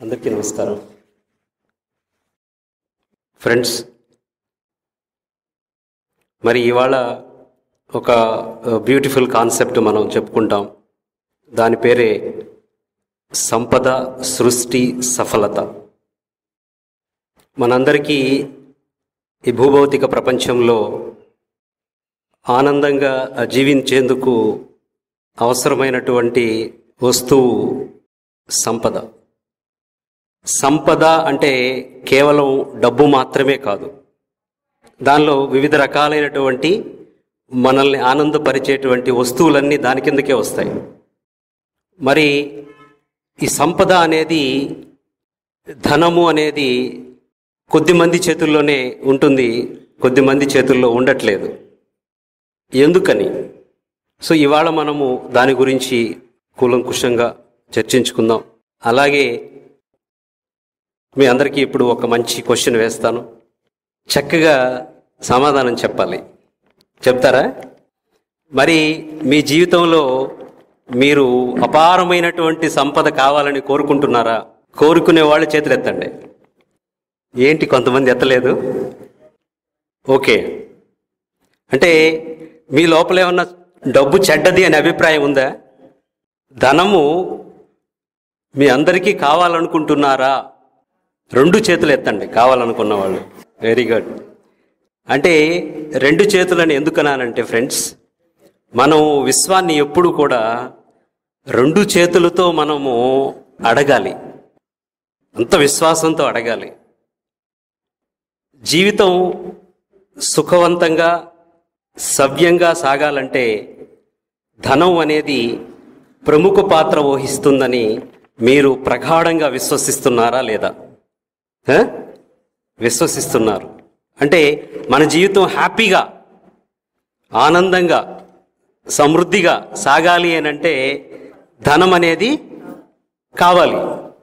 అందరికీ నమస్కారం ఫ్రెండ్స్ మరి ఇవాళ ఒక బ్యూటిఫుల్ కాన్సెప్ట్ మనం చెప్పుకుంటాం దాని పేరే సంపద సృష్టి సఫలత మనందరికీ ఈ భూభౌతిక ప్రపంచంలో ఆనందంగా జీవించేందుకు అవసరమైనటువంటి వస్తువు సంపద సంపద అంటే కేవలం డబ్బు మాత్రమే కాదు దానిలో వివిధ రకాలైనటువంటి మనల్ని ఆనందపరిచేటువంటి వస్తువులన్నీ దాని కిందకే వస్తాయి మరి ఈ సంపద అనేది ధనము అనేది కొద్దిమంది చేతుల్లోనే ఉంటుంది కొద్దిమంది చేతుల్లో ఉండట్లేదు ఎందుకని సో ఇవాళ మనము దాని గురించి కూలంకుషంగా చర్చించుకుందాం అలాగే మీ అందరికీ ఇప్పుడు ఒక మంచి క్వశ్చన్ వేస్తాను చక్కగా సమాధానం చెప్పాలి చెప్తారా మరి మీ జీవితంలో మీరు అపారమైనటువంటి సంపద కావాలని కోరుకుంటున్నారా కోరుకునే వాళ్ళు చేతులు ఎత్తండి ఏంటి కొంతమంది ఎత్తలేదు ఓకే అంటే మీ లోపల ఏమన్నా డబ్బు చెడ్డది అనే అభిప్రాయం ఉందా ధనము మీ అందరికీ కావాలనుకుంటున్నారా రెండు చేతులు ఎత్తండి కావాలనుకున్న వాళ్ళు వెరీ గుడ్ అంటే రెండు చేతులని ఎందుకన్నానంటే ఫ్రెండ్స్ మనం విశ్వాన్ని ఎప్పుడు కూడా రెండు చేతులతో మనము అడగాలి అంత విశ్వాసంతో అడగాలి జీవితం సుఖవంతంగా సవ్యంగా సాగాలంటే ధనం అనేది ప్రముఖ పాత్ర వహిస్తుందని మీరు ప్రగాఢంగా విశ్వసిస్తున్నారా లేదా హ? విశ్వసిస్తున్నారు అంటే మన జీవితం హ్యాపీగా ఆనందంగా సమృద్ధిగా సాగాలి అని అంటే ధనం అనేది కావాలి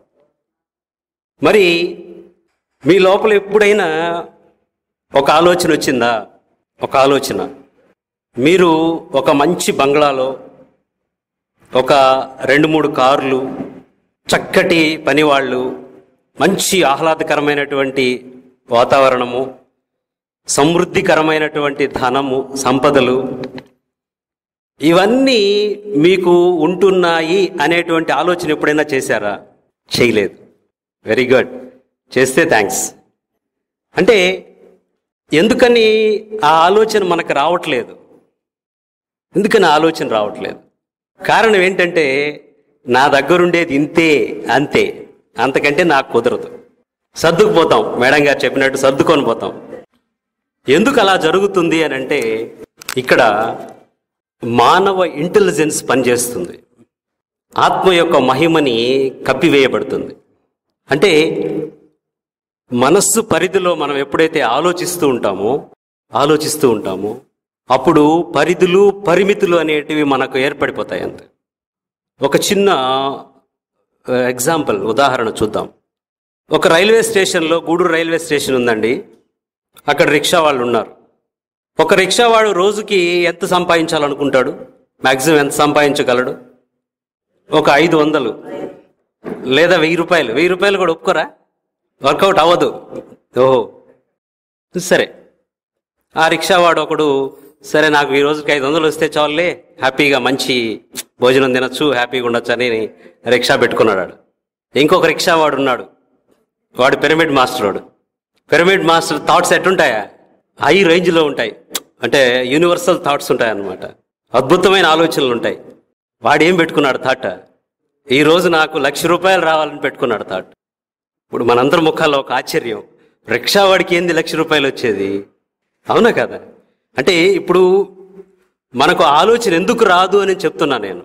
మరి మీ లోపల ఎప్పుడైనా ఒక ఆలోచన వచ్చిందా ఒక ఆలోచన మీరు ఒక మంచి బంగ్లాలో ఒక రెండు మూడు కార్లు చక్కటి పనివాళ్ళు మంచి ఆహ్లాదకరమైనటువంటి వాతావరణము సమృద్ధికరమైనటువంటి ధనము సంపదలు ఇవన్నీ మీకు ఉంటున్నాయి అనేటువంటి ఆలోచన ఎప్పుడైనా చేశారా చేయలేదు వెరీ గుడ్ చేస్తే థ్యాంక్స్ అంటే ఎందుకని ఆ ఆలోచన మనకు రావట్లేదు ఎందుకని ఆ ఆలోచన రావట్లేదు కారణం ఏంటంటే నా దగ్గరుండేది ఇంతే అంతే అంతకంటే నాకు కుదరదు సర్దుకుపోతాం మేడం గారు చెప్పినట్టు సర్దుకొని పోతాం ఎందుకు అలా జరుగుతుంది అని అంటే ఇక్కడ మానవ ఇంటెలిజెన్స్ పనిచేస్తుంది ఆత్మ యొక్క మహిమని కప్పివేయబడుతుంది అంటే మనస్సు పరిధిలో మనం ఎప్పుడైతే ఆలోచిస్తూ ఉంటామో ఆలోచిస్తూ ఉంటామో అప్పుడు పరిధులు పరిమితులు అనేటివి మనకు ఏర్పడిపోతాయి అంతే ఒక చిన్న ఎగ్జాంపుల్ ఉదాహరణ చూద్దాం ఒక రైల్వే స్టేషన్లో గూడూరు రైల్వే స్టేషన్ ఉందండి అక్కడ రిక్షా వాళ్ళు ఉన్నారు ఒక రిక్షా వాడు రోజుకి ఎంత సంపాదించాలనుకుంటాడు మ్యాక్సిమం ఎంత సంపాదించగలడు ఒక ఐదు వందలు లేదా వెయ్యి రూపాయలు వెయ్యి రూపాయలు కూడా ఒప్పుకోరా వర్కౌట్ అవ్వదు ఓహో సరే ఆ రిక్షా వాడు ఒకడు సరే నాకు ఈ రోజుకి ఐదు వందలు వస్తే చాలులే హ్యాపీగా మంచి భోజనం తినొచ్చు హ్యాపీగా ఉండొచ్చు అని రిక్షా పెట్టుకున్నాడు వాడు. ఇంకొక రిక్షా వాడు ఉన్నాడు వాడు పిరమిడ్ మాస్టర్ వాడు పిరమిడ్ మాస్టర్ థాట్స్ ఎట్టుంటాయా హై రేంజ్లో ఉంటాయి అంటే యూనివర్సల్ థాట్స్ ఉంటాయి అన్నమాట అద్భుతమైన ఆలోచనలు ఉంటాయి వాడు ఏం పెట్టుకున్నాడు థాట్ ఈ రోజు నాకు లక్ష రూపాయలు రావాలని పెట్టుకున్నాడు థాట్ ఇప్పుడు మనందరి ముఖాల్లో ఒక ఆశ్చర్యం రిక్షా వాడికి ఏంది లక్ష రూపాయలు వచ్చేది అవునా కదా అంటే ఇప్పుడు మనకు ఆలోచన ఎందుకు రాదు అని చెప్తున్నా నేను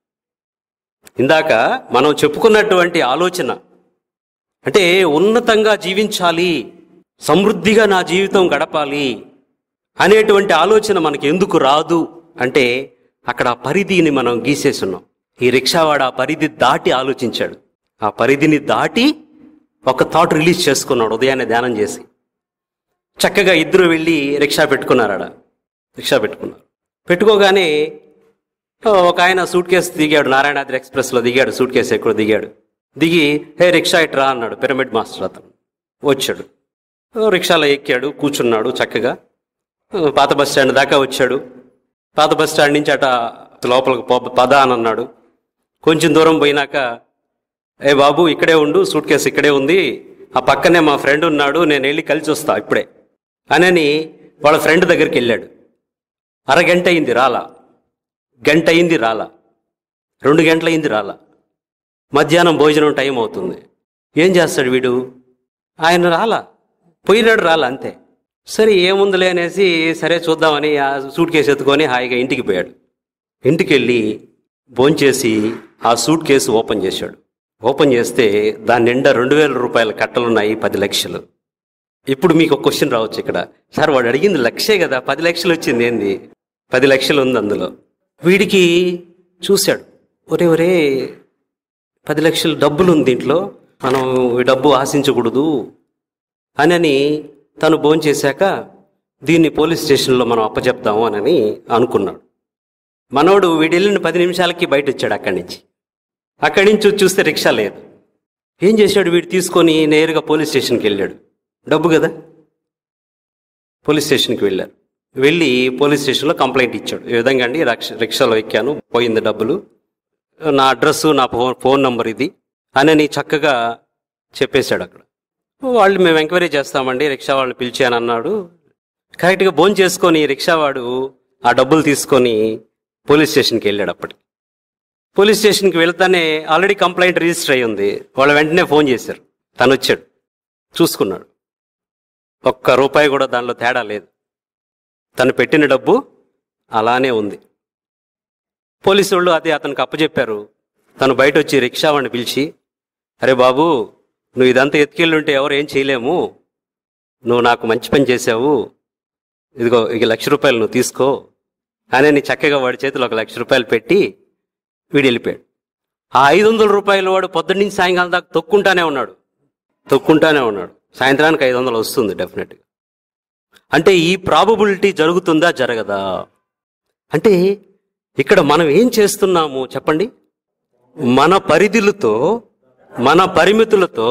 ఇందాక మనం చెప్పుకున్నటువంటి ఆలోచన అంటే ఉన్నతంగా జీవించాలి సమృద్ధిగా నా జీవితం గడపాలి అనేటువంటి ఆలోచన మనకి ఎందుకు రాదు అంటే అక్కడ ఆ పరిధిని మనం గీసేసున్నాం ఈ రిక్షావాడు ఆ పరిధి దాటి ఆలోచించాడు ఆ పరిధిని దాటి ఒక థాట్ రిలీజ్ చేసుకున్నాడు ఉదయాన్నే ధ్యానం చేసి చక్కగా ఇద్దరు వెళ్ళి రిక్షా పెట్టుకున్నారు ఆడ రిక్షా పెట్టుకున్నారు పెట్టుకోగానే ఒక ఆయన సూట్ కేసు దిగాడు నారాయణాద్రి ఎక్స్ప్రెస్లో దిగాడు సూట్ కేసు ఎక్కడ దిగాడు దిగి హే రిక్షా ఇట్రా అన్నాడు పిరమిడ్ మాస్టర్ అతను వచ్చాడు ఓ రిక్షాలో ఎక్కాడు కూర్చున్నాడు చక్కగా ఓ పాత బస్ స్టాండ్ దాకా వచ్చాడు పాత బస్ స్టాండ్ నుంచి అట లోపలికి పో పద అని అన్నాడు కొంచెం దూరం పోయినాక ఏ బాబు ఇక్కడే ఉండు సూట్ కేసు ఇక్కడే ఉంది ఆ పక్కనే మా ఫ్రెండ్ ఉన్నాడు నేను వెళ్ళి కలిసి వస్తా ఇప్పుడే అనని వాళ్ళ ఫ్రెండ్ దగ్గరికి వెళ్ళాడు అరగంట అయింది రాలా గంట అయింది రాలా రెండు గంటలయింది రాలా మధ్యాహ్నం భోజనం టైం అవుతుంది ఏం చేస్తాడు వీడు ఆయన రాలా పోయినాడు రాలా అంతే సరే ఏముందిలే అనేసి సరే చూద్దామని ఆ సూట్ కేసు ఎత్తుకొని హాయిగా ఇంటికి పోయాడు ఇంటికి వెళ్ళి భోంచేసి ఆ సూట్ కేసు ఓపెన్ చేశాడు ఓపెన్ చేస్తే దాని నిండా రెండు వేల రూపాయల కట్టలున్నాయి పది లక్షలు ఇప్పుడు మీకు ఒక క్వశ్చన్ రావచ్చు ఇక్కడ సార్ వాడు అడిగింది లక్షే కదా పది లక్షలు వచ్చింది ఏంది పది లక్షలు ఉంది అందులో వీడికి చూశాడు ఒరే ఒరే పది లక్షలు డబ్బులు ఉంది దీంట్లో మనం ఈ డబ్బు ఆశించకూడదు అని తను భోంచేశాక దీన్ని పోలీస్ స్టేషన్లో మనం అప్పచెప్తాము అని అనుకున్నాడు మనోడు వీడు వెళ్ళిన పది నిమిషాలకి బయట వచ్చాడు అక్కడి నుంచి అక్కడి నుంచి వచ్చి చూస్తే రిక్షా లేదు ఏం చేశాడు వీడు తీసుకొని నేరుగా పోలీస్ స్టేషన్కి వెళ్ళాడు డబ్బు కదా పోలీస్ స్టేషన్కి వెళ్ళారు వెళ్ళి పోలీస్ స్టేషన్లో కంప్లైంట్ ఇచ్చాడు ఈ విధంగా అండి రక్ష రిక్షాలో ఎక్కాను పోయింది డబ్బులు నా అడ్రస్ నా ఫోన్ ఫోన్ నంబర్ ఇది అని చక్కగా చెప్పేశాడు అక్కడ వాళ్ళు మేము ఎంక్వైరీ చేస్తామండి రిక్షా వాళ్ళని పిలిచాను అన్నాడు కరెక్ట్గా భోజనం చేసుకొని రిక్షావాడు ఆ డబ్బులు తీసుకొని పోలీస్ స్టేషన్కి వెళ్ళాడు అప్పటికి పోలీస్ స్టేషన్కి వెళ్తానే ఆల్రెడీ కంప్లైంట్ రిజిస్టర్ అయి ఉంది వాళ్ళు వెంటనే ఫోన్ చేశారు తను వచ్చాడు చూసుకున్నాడు ఒక్క రూపాయి కూడా దానిలో తేడా లేదు తను పెట్టిన డబ్బు అలానే ఉంది పోలీసు వాళ్ళు అది అతనికి అప్పచెప్పారు తను బయట వచ్చి రిక్షా వాడిని పిలిచి అరే బాబు నువ్వు ఇదంతా ఎత్తుకెళ్ళుంటే ఎవరు ఏం చేయలేము నువ్వు నాకు మంచి పని చేసావు ఇదిగో ఇక లక్ష రూపాయలు నువ్వు తీసుకో అని నీ చక్కగా వాడి చేతిలో ఒక లక్ష రూపాయలు పెట్టి వీడు వెళ్ళిపోయాడు ఆ ఐదు వందల రూపాయలు వాడు పొద్దున్న నుంచి సాయంకాలం దాకా తొక్కుంటానే ఉన్నాడు తొక్కుంటానే ఉన్నాడు సాయంత్రానికి ఐదు వందలు వస్తుంది డెఫినెట్గా అంటే ఈ ప్రాబబిలిటీ జరుగుతుందా జరగదా అంటే ఇక్కడ మనం ఏం చేస్తున్నాము చెప్పండి మన పరిధులతో మన పరిమితులతో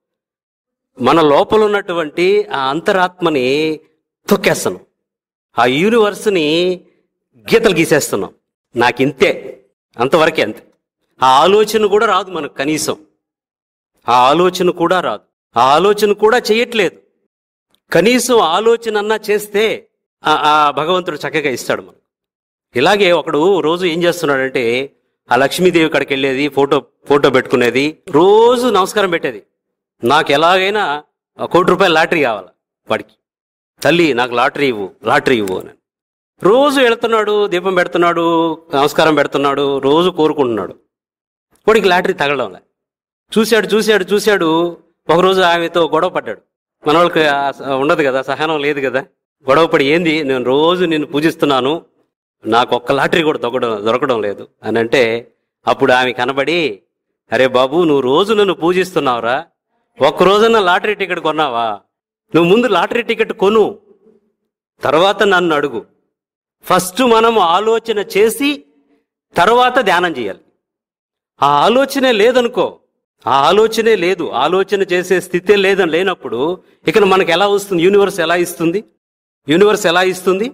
మన లోపల ఉన్నటువంటి ఆ అంతరాత్మని తొక్కేస్తున్నాం ఆ యూనివర్స్ని గీతలు గీసేస్తున్నాం నాకు ఇంతే అంతవరకే అంతే ఆ ఆలోచన కూడా రాదు మనకు కనీసం ఆ ఆలోచన కూడా రాదు ఆ ఆలోచన కూడా చేయట్లేదు కనీసం ఆలోచన అన్నా చేస్తే ఆ- ఆ భగవంతుడు చక్కగా ఇస్తాడు మనకు ఇలాగే ఒకడు రోజు ఏం చేస్తున్నాడంటే ఆ లక్ష్మీదేవి కాడికి వెళ్ళేది ఫోటో ఫోటో పెట్టుకునేది రోజు నమస్కారం పెట్టేది నాకు ఎలాగైనా ఆ కోటి రూపాయల లాటరీ కావాలి వాడికి తల్లి నాకు లాటరీ ఇవ్వు లాటరీ ఇవ్వు అని రోజు వెళుతున్నాడు దీపం పెడుతున్నాడు నమస్కారం పెడుతున్నాడు రోజు కోరుకుంటున్నాడు వాడికి లాటరీ తగలడం లే. చూశాడు చూశాడు చూశాడు ఒకరోజు ఆమెతో గొడవ పడ్డాడు మన వాళ్ళకి ఆ స- ఉండదు కదా సహనం లేదు కదా గొడవ పడి ఏంది నేను రోజు నిన్ను పూజిస్తున్నాను నాకు ఒక్క లాటరీ కూడా దొరకడం దొరకడం లేదు అని అంటే అప్పుడు ఆమె కనబడి అరే బాబు నువ్వు రోజు నన్ను పూజిస్తున్నావురా ఒక్క రోజున లాటరీ టికెట్ కొన్నావా నువ్వు ముందు లాటరీ టికెట్ కొను తర్వాత నన్ను అడుగు ఫస్ట్ మనం ఆలోచన చేసి తర్వాత ధ్యానం చేయాలి ఆ ఆలోచనే లేదనుకో ఆ ఆలోచనే లేదు ఆలోచన చేసే స్థితే లేదని లేనప్పుడు ఇక్కడ మనకు ఎలా వస్తుంది యూనివర్స్ ఎలా ఇస్తుంది యూనివర్స్ ఎలా ఇస్తుంది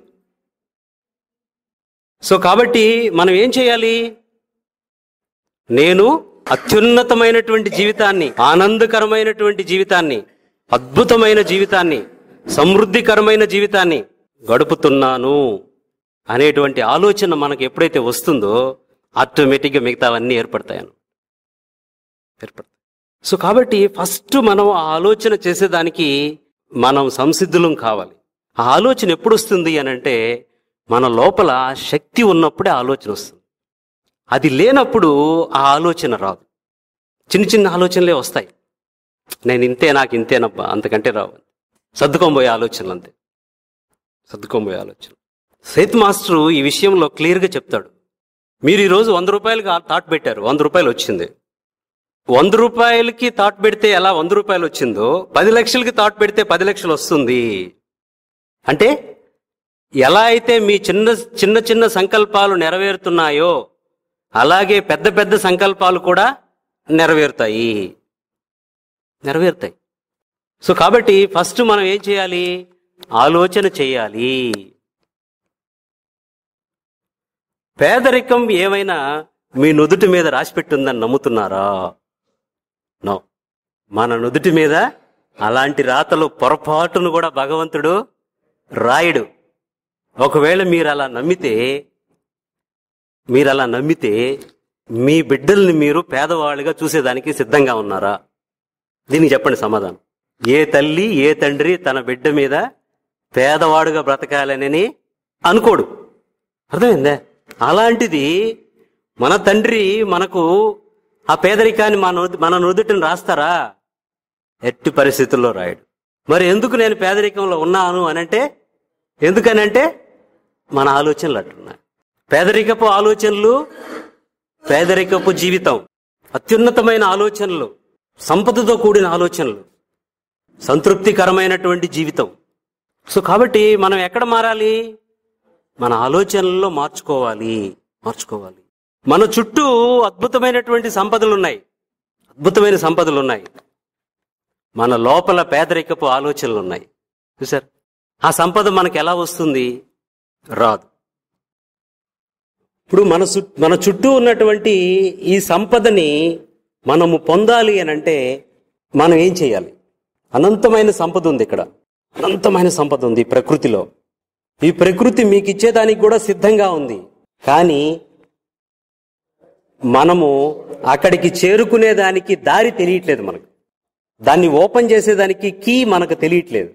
సో కాబట్టి మనం ఏం చేయాలి నేను అత్యున్నతమైనటువంటి జీవితాన్ని ఆనందకరమైనటువంటి జీవితాన్ని అద్భుతమైన జీవితాన్ని సమృద్ధికరమైన జీవితాన్ని గడుపుతున్నాను అనేటువంటి ఆలోచన మనకు ఎప్పుడైతే వస్తుందో ఆటోమేటిక్గా మిగతావన్నీ ఏర్పడతాయను ఏర్పడతాయి సో కాబట్టి ఫస్ట్ మనం ఆ ఆలోచన చేసేదానికి మనం సంసిద్ధులం కావాలి ఆ ఆలోచన ఎప్పుడు వస్తుంది అని అంటే మన లోపల శక్తి ఉన్నప్పుడే ఆలోచన వస్తుంది అది లేనప్పుడు ఆ ఆలోచన రాదు చిన్న చిన్న ఆలోచనలే వస్తాయి నేను ఇంతే నాకు ఇంతేనబ్బా అంతకంటే రావు సర్దుకోబోయే ఆలోచనలు అంతే సర్దుకోబోయే ఆలోచన సైత్ మాస్టరు ఈ విషయంలో క్లియర్గా చెప్తాడు మీరు ఈరోజు వంద రూపాయలకి ఆ థాట్ పెట్టారు వంద రూపాయలు వచ్చింది వంద రూపాయలకి థాట్ పెడితే ఎలా వంద రూపాయలు వచ్చిందో పది లక్షలకి థాట్ పెడితే పది లక్షలు వస్తుంది అంటే ఎలా అయితే మీ చిన్న చిన్న చిన్న సంకల్పాలు నెరవేరుతున్నాయో అలాగే పెద్ద పెద్ద సంకల్పాలు కూడా నెరవేరుతాయి నెరవేరుతాయి సో కాబట్టి ఫస్ట్ మనం ఏం చేయాలి ఆలోచన చేయాలి పేదరికం ఏమైనా మీ నుదుటి మీద రాసిపెట్టుందని నమ్ముతున్నారా నో మన నుదుటి మీద అలాంటి రాతలు పొరపాటును కూడా భగవంతుడు రాయడు ఒకవేళ మీరు అలా నమ్మితే మీరు అలా నమ్మితే మీ బిడ్డల్ని మీరు పేదవాళ్ళుగా చూసేదానికి సిద్ధంగా ఉన్నారా దీనికి చెప్పండి సమాధానం ఏ తల్లి ఏ తండ్రి తన బిడ్డ మీద పేదవాడుగా బ్రతకాలనని అనుకోడు అర్థమైందే అలాంటిది మన తండ్రి మనకు ఆ పేదరికాన్ని మన నుదు- మన నుదుటిని రాస్తారా ఎట్టి పరిస్థితుల్లో రాయడు మరి ఎందుకు నేను పేదరికంలో ఉన్నాను అనంటే ఎందుకనంటే మన ఆలోచనలు అట్టున్నాయి పేదరికపు ఆలోచనలు పేదరికపు జీవితం అత్యున్నతమైన ఆలోచనలు సంపదతో కూడిన ఆలోచనలు సంతృప్తికరమైనటువంటి జీవితం సో కాబట్టి మనం ఎక్కడ మారాలి మన ఆలోచనల్లో మార్చుకోవాలి మార్చుకోవాలి మన చుట్టూ అద్భుతమైనటువంటి సంపదలు ఉన్నాయి అద్భుతమైన సంపదలు ఉన్నాయి మన లోపల పేదరికపు ఆలోచనలు ఉన్నాయి చూసారు ఆ సంపద మనకు ఎలా వస్తుంది రాదు ఇప్పుడు మన చుట్- మన చుట్టూ ఉన్నటువంటి ఈ సంపదని మనము పొందాలి అని అంటే మనం ఏం చేయాలి అనంతమైన సంపద ఉంది ఇక్కడ అనంతమైన సంపద ఉంది ఈ ప్రకృతిలో ఈ ప్రకృతి మీకు ఇచ్చేదానికి కూడా సిద్ధంగా ఉంది కానీ మనము అక్కడికి చేరుకునే దానికి దారి తెలియట్లేదు మనకు దాన్ని ఓపెన్ చేసేదానికి కీ మనకు తెలియట్లేదు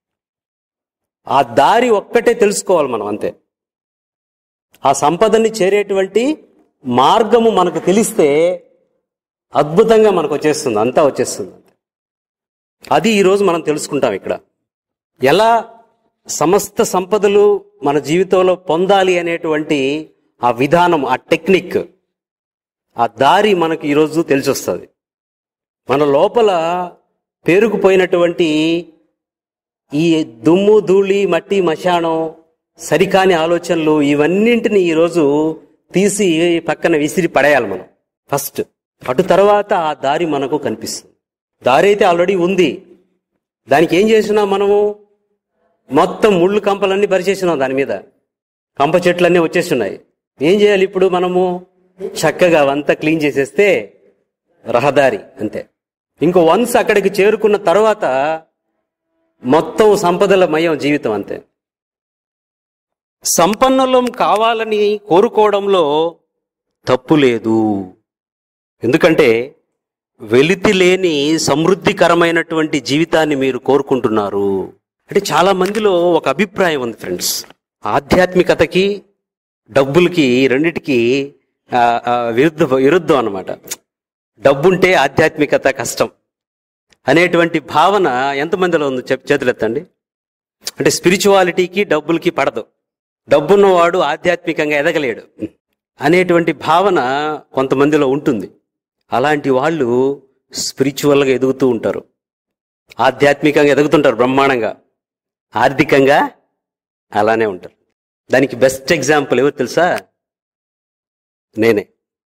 ఆ దారి ఒక్కటే తెలుసుకోవాలి మనం అంతే ఆ సంపదని చేరేటువంటి మార్గము మనకు తెలిస్తే అద్భుతంగా మనకు వచ్చేస్తుంది అంతా వచ్చేస్తుంది అది ఈరోజు మనం తెలుసుకుంటాం ఇక్కడ ఎలా సమస్త సంపదలు మన జీవితంలో పొందాలి అనేటువంటి ఆ విధానం ఆ టెక్నిక్ ఆ దారి మనకు ఈరోజు తెలిసి వస్తుంది మన లోపల పేరుకుపోయినటువంటి ఈ దుమ్ము ధూళి మట్టి మశానం సరికాని ఆలోచనలు ఇవన్నింటిని ఈరోజు తీసి పక్కన విసిరి పడేయాలి మనం ఫస్ట్ అటు తర్వాత ఆ దారి మనకు కనిపిస్తుంది దారి అయితే ఆల్రెడీ ఉంది దానికి ఏం చేసినాం మనము మొత్తం ముళ్ళు కంపలన్నీ పరిచేసినాం దాని మీద కంప చెట్లన్నీ వచ్చేస్తున్నాయి ఏం చేయాలి ఇప్పుడు మనము చక్కగా అవంతా క్లీన్ చేసేస్తే రహదారి అంతే ఇంకో వన్స్ అక్కడికి చేరుకున్న తర్వాత మొత్తం సంపదల మయం జీవితం అంతే సంపన్నులం కావాలని కోరుకోవడంలో తప్పు లేదు ఎందుకంటే వెలితి లేని సమృద్ధికరమైనటువంటి జీవితాన్ని మీరు కోరుకుంటున్నారు అంటే చాలా మందిలో ఒక అభిప్రాయం ఉంది ఫ్రెండ్స్ ఆధ్యాత్మికతకి డబ్బులకి రెండిటికి ఆ, ఆ, విరుద్ధ విరుద్ధం అనమాట డబ్బుంటే ఆధ్యాత్మికత కష్టం అనేటువంటి భావన ఎంతమందిలో ఉంది చెప్ చేతులెత్తండి అంటే స్పిరిచువాలిటీకి డబ్బులకి పడదు డబ్బున్నవాడు ఆధ్యాత్మికంగా ఎదగలేడు అనేటువంటి భావన కొంతమందిలో ఉంటుంది అలాంటి వాళ్ళు స్పిరిచువల్గా ఎదుగుతూ ఉంటారు ఆధ్యాత్మికంగా ఎదుగుతుంటారు బ్రహ్మాండంగా ఆర్థికంగా అలానే ఉంటారు దానికి బెస్ట్ ఎగ్జాంపుల్ ఎవరు తెలుసా నేనే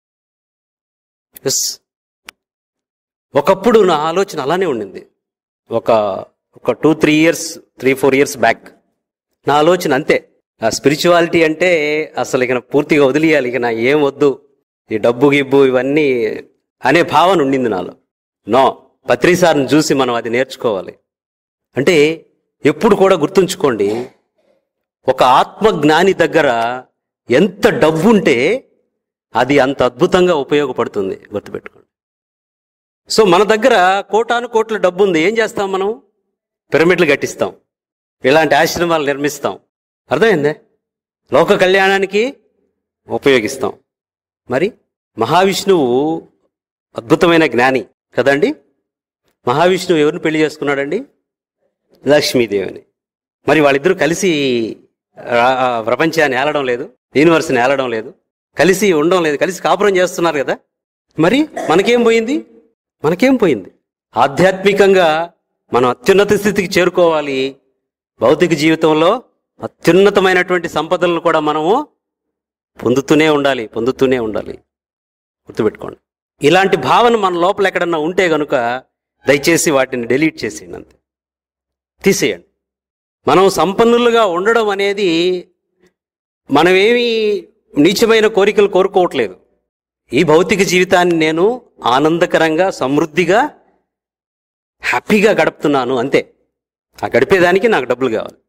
ఎస్ ఒకప్పుడు నా ఆలోచన అలానే ఉండింది ఒక ఒక two three years three four years back నా ఆలోచన అంతే ఆ స్పిరిచువాలిటీ అంటే అసలు ఇక పూర్తిగా వదిలేయాలి ఇక నా ఏం వద్దు ఈ డబ్బు గిబ్బు ఇవన్నీ అనే భావన ఉండింది నాలో నో పత్రిసార్ని చూసి మనం అది నేర్చుకోవాలి అంటే ఎప్పుడు కూడా గుర్తుంచుకోండి ఒక ఆత్మజ్ఞాని దగ్గర ఎంత డబ్బు ఉంటే అది అంత అద్భుతంగా ఉపయోగపడుతుంది గుర్తుపెట్టుకోండి సో మన దగ్గర కోటాను కోట్ల డబ్బు ఉంది ఏం చేస్తాం మనం పిరమిడ్లు కట్టిస్తాం ఇలాంటి ఆశ్రమాలు నిర్మిస్తాం అర్థమైందే లోక కళ్యాణానికి ఉపయోగిస్తాం మరి మహావిష్ణువు అద్భుతమైన జ్ఞాని కదండి మహావిష్ణువు ఎవరిని పెళ్లి చేసుకున్నాడండి లక్ష్మీదేవిని మరి వాళ్ళిద్దరూ కలిసి ఆ, ఆ, ప్రపంచాన్ని ఏలడం లేదు యూనివర్స్ని ఏలడం లేదు కలిసి ఉండడం లేదు కలిసి కాపురం చేస్తున్నారు కదా మరి మనకేం పోయింది మనకేం పోయింది ఆధ్యాత్మికంగా మనం అత్యున్నత స్థితికి చేరుకోవాలి భౌతిక జీవితంలో అత్యున్నతమైనటువంటి సంపదలను కూడా మనము పొందుతూనే ఉండాలి పొందుతూనే ఉండాలి గుర్తుపెట్టుకోండి ఇలాంటి భావన మన లోపల ఎక్కడన్నా ఉంటే గనుక దయచేసి వాటిని డిలీట్ చేసేయండి అంతే తీసేయండి మనం సంపన్నులుగా ఉండడం అనేది మనమేమి నీచమైన కోరికలు కోరుకోవట్లేదు ఈ భౌతిక జీవితాన్ని నేను ఆనందకరంగా సమృద్ధిగా హ్యాపీగా గడుపుతున్నాను అంతే ఆ గడిపేదానికి నాకు డబ్బులు కావాలి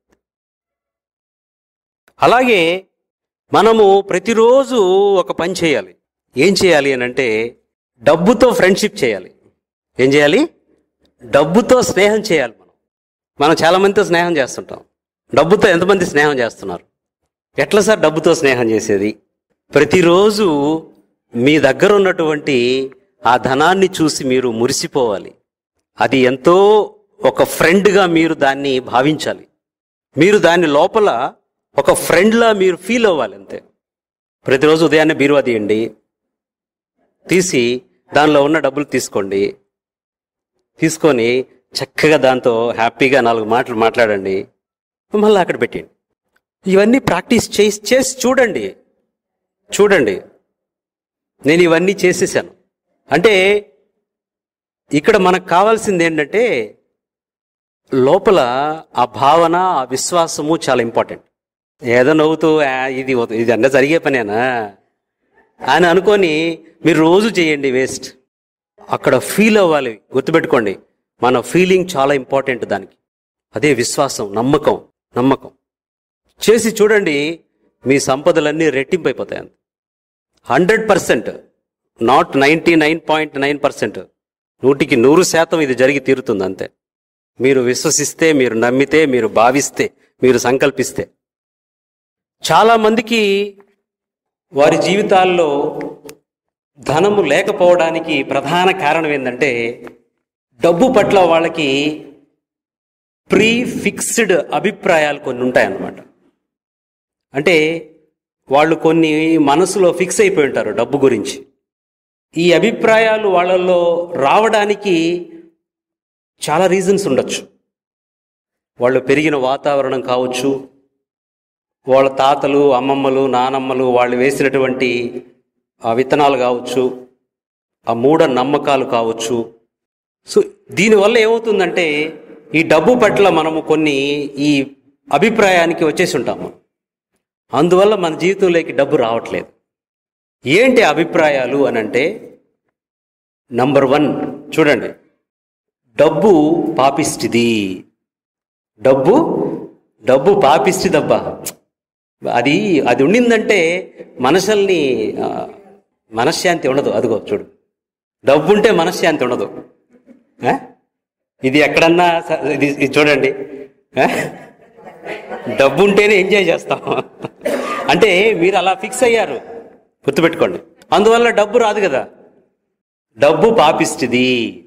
అలాగే మనము ప్రతిరోజు ఒక పని చేయాలి ఏం చేయాలి అని అంటే డబ్బుతో ఫ్రెండ్షిప్ చేయాలి ఏం చేయాలి డబ్బుతో స్నేహం చేయాలి మనం మనం చాలా మందితో స్నేహం చేస్తుంటాం డబ్బుతో ఎంతమంది స్నేహం చేస్తున్నారు ఎట్లా సార్ డబ్బుతో స్నేహం చేసేది ప్రతిరోజు మీ దగ్గర ఉన్నటువంటి ఆ ధనాన్ని చూసి మీరు మురిసిపోవాలి అది ఎంతో ఒక ఫ్రెండ్గా మీరు దాన్ని భావించాలి మీరు దాని లోపల ఒక ఫ్రెండ్లా మీరు ఫీల్ అవ్వాలి అంతే ప్రతిరోజు ఉదయాన్నే బీరువా తీయండి తీసి దానిలో ఉన్న డబ్బులు తీసుకోండి తీసుకొని చక్కగా దాంతో హ్యాపీగా నాలుగు మాటలు మాట్లాడండి మళ్ళీ అక్కడ పెట్టండి ఇవన్నీ ప్రాక్టీస్ చేసి చేసి చూడండి చూడండి నేను ఇవన్నీ చేసేసాను అంటే ఇక్కడ మనకు కావాల్సింది ఏంటంటే లోపల ఆ భావన ఆ విశ్వాసము చాలా ఇంపార్టెంట్ ఏదో నవ్వుతూ "ఆ, ఇది ఇది అన్న జరిగే పనేనా అని అనుకొని మీరు రోజు చేయండి వేస్ట్ అక్కడ ఫీల్ అవ్వాలి గుర్తుపెట్టుకోండి మన ఫీలింగ్ చాలా ఇంపార్టెంట్ దానికి అదే విశ్వాసం నమ్మకం నమ్మకం చేసి చూడండి మీ సంపదలన్నీ రెట్టింపైపోతాయి అంత hundred percent not ninety nine point nine percent నూటికి నూరు శాతం ఇది జరిగి తీరుతుంది అంతే మీరు విశ్వసిస్తే మీరు నమ్మితే మీరు భావిస్తే మీరు సంకల్పిస్తే చాలా మందికి వారి జీవితాల్లో ధనము లేకపోవడానికి ప్రధాన కారణం ఏంటంటే డబ్బు పట్ల వాళ్ళకి ప్రీ ఫిక్స్డ్ అభిప్రాయాలు కొన్ని ఉంటాయన్నమాట అంటే వాళ్ళు కొన్ని మనసులో ఫిక్స్ అయిపోయి ఉంటారు డబ్బు గురించి ఈ అభిప్రాయాలు వాళ్ళల్లో రావడానికి చాలా రీజన్స్ ఉండొచ్చు వాళ్ళు పెరిగిన వాతావరణం కావచ్చు వాళ్ళ తాతలు అమ్మమ్మలు నానమ్మలు వాళ్ళు వేసినటువంటి ఆ విత్తనాలు కావచ్చు ఆ మూఢ నమ్మకాలు కావచ్చు సో దీనివల్ల ఏమవుతుందంటే ఈ డబ్బు పట్ల మనము కొన్ని ఈ అభిప్రాయానికి వచ్చేసి ఉంటాము అందువల్ల మన జీవితంలోకి డబ్బు రావట్లేదు ఏంటి అభిప్రాయాలు అని అంటే నంబర్ వన్ చూడండి డబ్బు పాపిష్టిది డబ్బు డబ్బు పాపిష్టిదబ్బా అది అది ఉండిందంటే మనుషుల్ని ఆ, మనశ్శాంతి ఉండదు అదిగో చూడు డబ్బు ఉంటే మనశ్శాంతి ఉండదు ఆ? ఇది ఎక్కడన్నా స- ఇది ఇది చూడండి ఆ? డబ్బు ఉంటేనే ఎంజాయ్ చేస్తాం అంటే మీరు అలా ఫిక్స్ అయ్యారు గుర్తుపెట్టుకోండి అందువల్ల డబ్బు రాదు కదా డబ్బు పాపిస్తుంది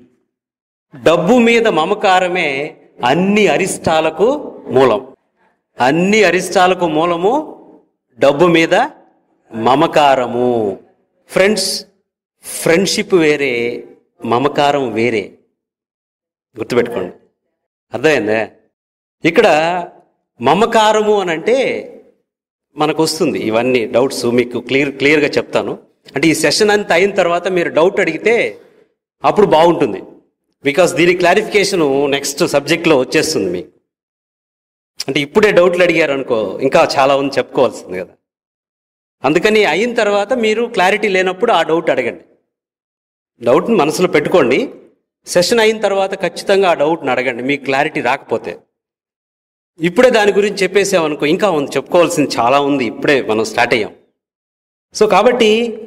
డబ్బు మీద మమకారమే అన్ని అరిష్టాలకు మూలం అన్ని అరిష్టాలకు మూలము డబ్బు మీద మమకారము ఫ్రెండ్స్ ఫ్రెండ్షిప్ వేరే మమకారం వేరే గుర్తుపెట్టుకోండి అర్థమైందే ఇక్కడ మమకారము అని అంటే మనకు వస్తుంది ఇవన్నీ డౌట్స్ మీకు క్లియర్ క్లియర్గా చెప్తాను అంటే ఈ సెషన్ అంతా అయిన తర్వాత మీరు డౌట్ అడిగితే అప్పుడు బాగుంటుంది బికాస్ దీని క్లారిఫికేషన్ నెక్స్ట్ సబ్జెక్ట్లో వచ్చేస్తుంది మీకు అంటే ఇప్పుడే డౌట్లు అడిగారు అనుకో ఇంకా చాలా ఉంది చెప్పుకోవాల్సింది కదా అందుకని అయిన తర్వాత మీరు క్లారిటీ లేనప్పుడు ఆ డౌట్ అడగండి డౌట్ని మనసులో పెట్టుకోండి సెషన్ అయిన తర్వాత ఖచ్చితంగా ఆ డౌట్ని అడగండి మీకు క్లారిటీ రాకపోతే ఇప్పుడే దాని గురించి చెప్పేసామనుకో ఇంకా ఉంది చెప్పుకోవాల్సింది చాలా ఉంది ఇప్పుడే మనం స్టార్ట్ అయ్యాం సో కాబట్టి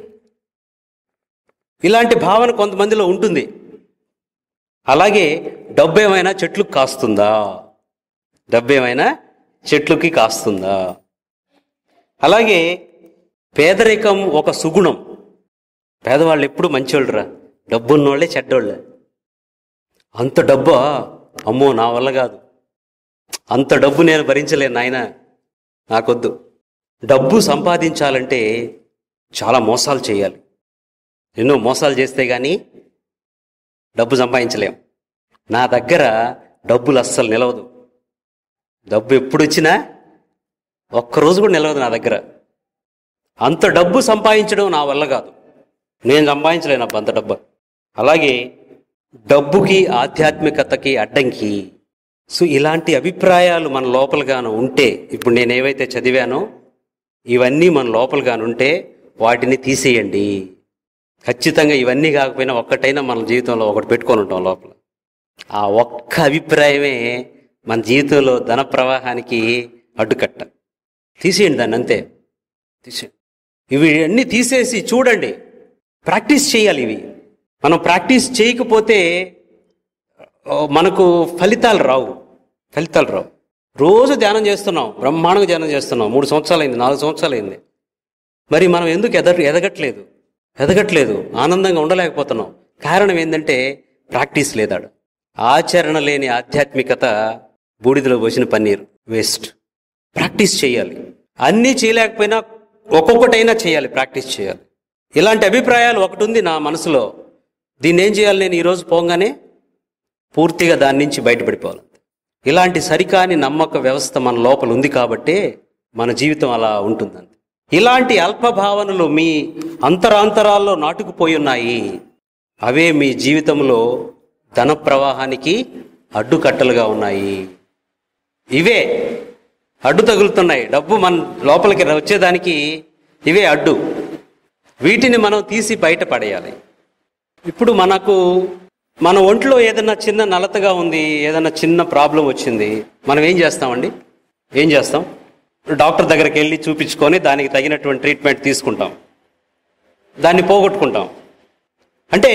ఇలాంటి భావన కొంతమందిలో ఉంటుంది అలాగే డబ్బు ఏమైనా చెట్లకు కాస్తుందా డబ్బు ఏమైనా చెట్లుకి కాస్తుందా అలాగే పేదరికం ఒక సుగుణం పేదవాళ్ళు ఎప్పుడు మంచోళ్ళురా డబ్బు ఉన్నోళ్ళే చెడ్డోళ్ళే అంత డబ్బా అమ్మో నా వల్ల కాదు అంత డబ్బు నేను భరించలేను నాయన నాకొద్దు డబ్బు సంపాదించాలంటే చాలా మోసాలు చేయాలి ఎన్నో మోసాలు చేస్తే కానీ డబ్బు సంపాదించలేం నా దగ్గర డబ్బులు అస్సలు నిలవదు డబ్బు ఎప్పుడు వచ్చినా ఒక్కరోజు కూడా నిలవదు నా దగ్గర అంత డబ్బు సంపాదించడం నా వల్ల కాదు నేను సంపాదించలేను అబ్బా అంత డబ్బు అలాగే డబ్బుకి ఆధ్యాత్మికతకి అడ్డంకి సో ఇలాంటి అభిప్రాయాలు మన లోపలగాను ఉంటే ఇప్పుడు నేను ఏవైతే చదివానో ఇవన్నీ మన లోపలగాను ఉంటే వాటిని తీసేయండి ఖచ్చితంగా ఇవన్నీ కాకపోయినా ఒక్కటైనా మన జీవితంలో ఒకటి పెట్టుకొని ఉంటాం లోపల ఆ ఒక్క అభిప్రాయమే మన జీవితంలో ధన ప్రవాహానికి అడ్డుకట్ట తీసేయండి దాన్ని అంతే తీసేయండి ఇవి అన్నీ తీసేసి చూడండి ప్రాక్టీస్ చేయాలి ఇవి మనం ప్రాక్టీస్ చేయకపోతే ఓ, మనకు ఫలితాలు రావు ఫలితాలు రావు రోజు ధ్యానం చేస్తున్నాం బ్రహ్మాండంగా ధ్యానం చేస్తున్నాం మూడు సంవత్సరాలు అయింది నాలుగు సంవత్సరాలు అయింది మరి మనం ఎందుకు ఎద ఎదగట్లేదు ఎదగట్లేదు ఆనందంగా ఉండలేకపోతున్నాం కారణం ఏంటంటే ప్రాక్టీస్ లేదాడు ఆచరణ లేని ఆధ్యాత్మికత బూడిదలో పోసిన పన్నీరు వేస్ట్ ప్రాక్టీస్ చేయాలి అన్నీ చేయలేకపోయినా ఒక్కొక్కటైనా చేయాలి ప్రాక్టీస్ చేయాలి ఇలాంటి అభిప్రాయాలు ఒకటి ఉంది నా మనసులో దీన్ని ఏం చేయాలి నేను ఈరోజు పోగానే పూర్తిగా దాని నుంచి బయటపడిపోవాలి ఇలాంటి సరికాని నమ్మక వ్యవస్థ మన లోపల ఉంది కాబట్టే మన జీవితం అలా ఉంటుందండి ఇలాంటి అల్ప భావనలు మీ అంతరాంతరాల్లో నాటుకుపోయి ఉన్నాయి అవే మీ జీవితంలో ధన ప్రవాహానికి అడ్డుకట్టలుగా ఉన్నాయి ఇవే అడ్డు తగులుతున్నాయి డబ్బు మన లోపలికి వచ్చేదానికి ఇవే అడ్డు వీటిని మనం తీసి బయట పడేయాలి ఇప్పుడు మనకు మన ఒంట్లో ఏదైనా చిన్న నలతగా ఉంది ఏదైనా చిన్న ప్రాబ్లం వచ్చింది మనం ఏం చేస్తామండి ఏం చేస్తాం డాక్టర్ దగ్గరికి వెళ్ళి చూపించుకొని దానికి తగినటువంటి ట్రీట్మెంట్ తీసుకుంటాం దాన్ని పోగొట్టుకుంటాం అంటే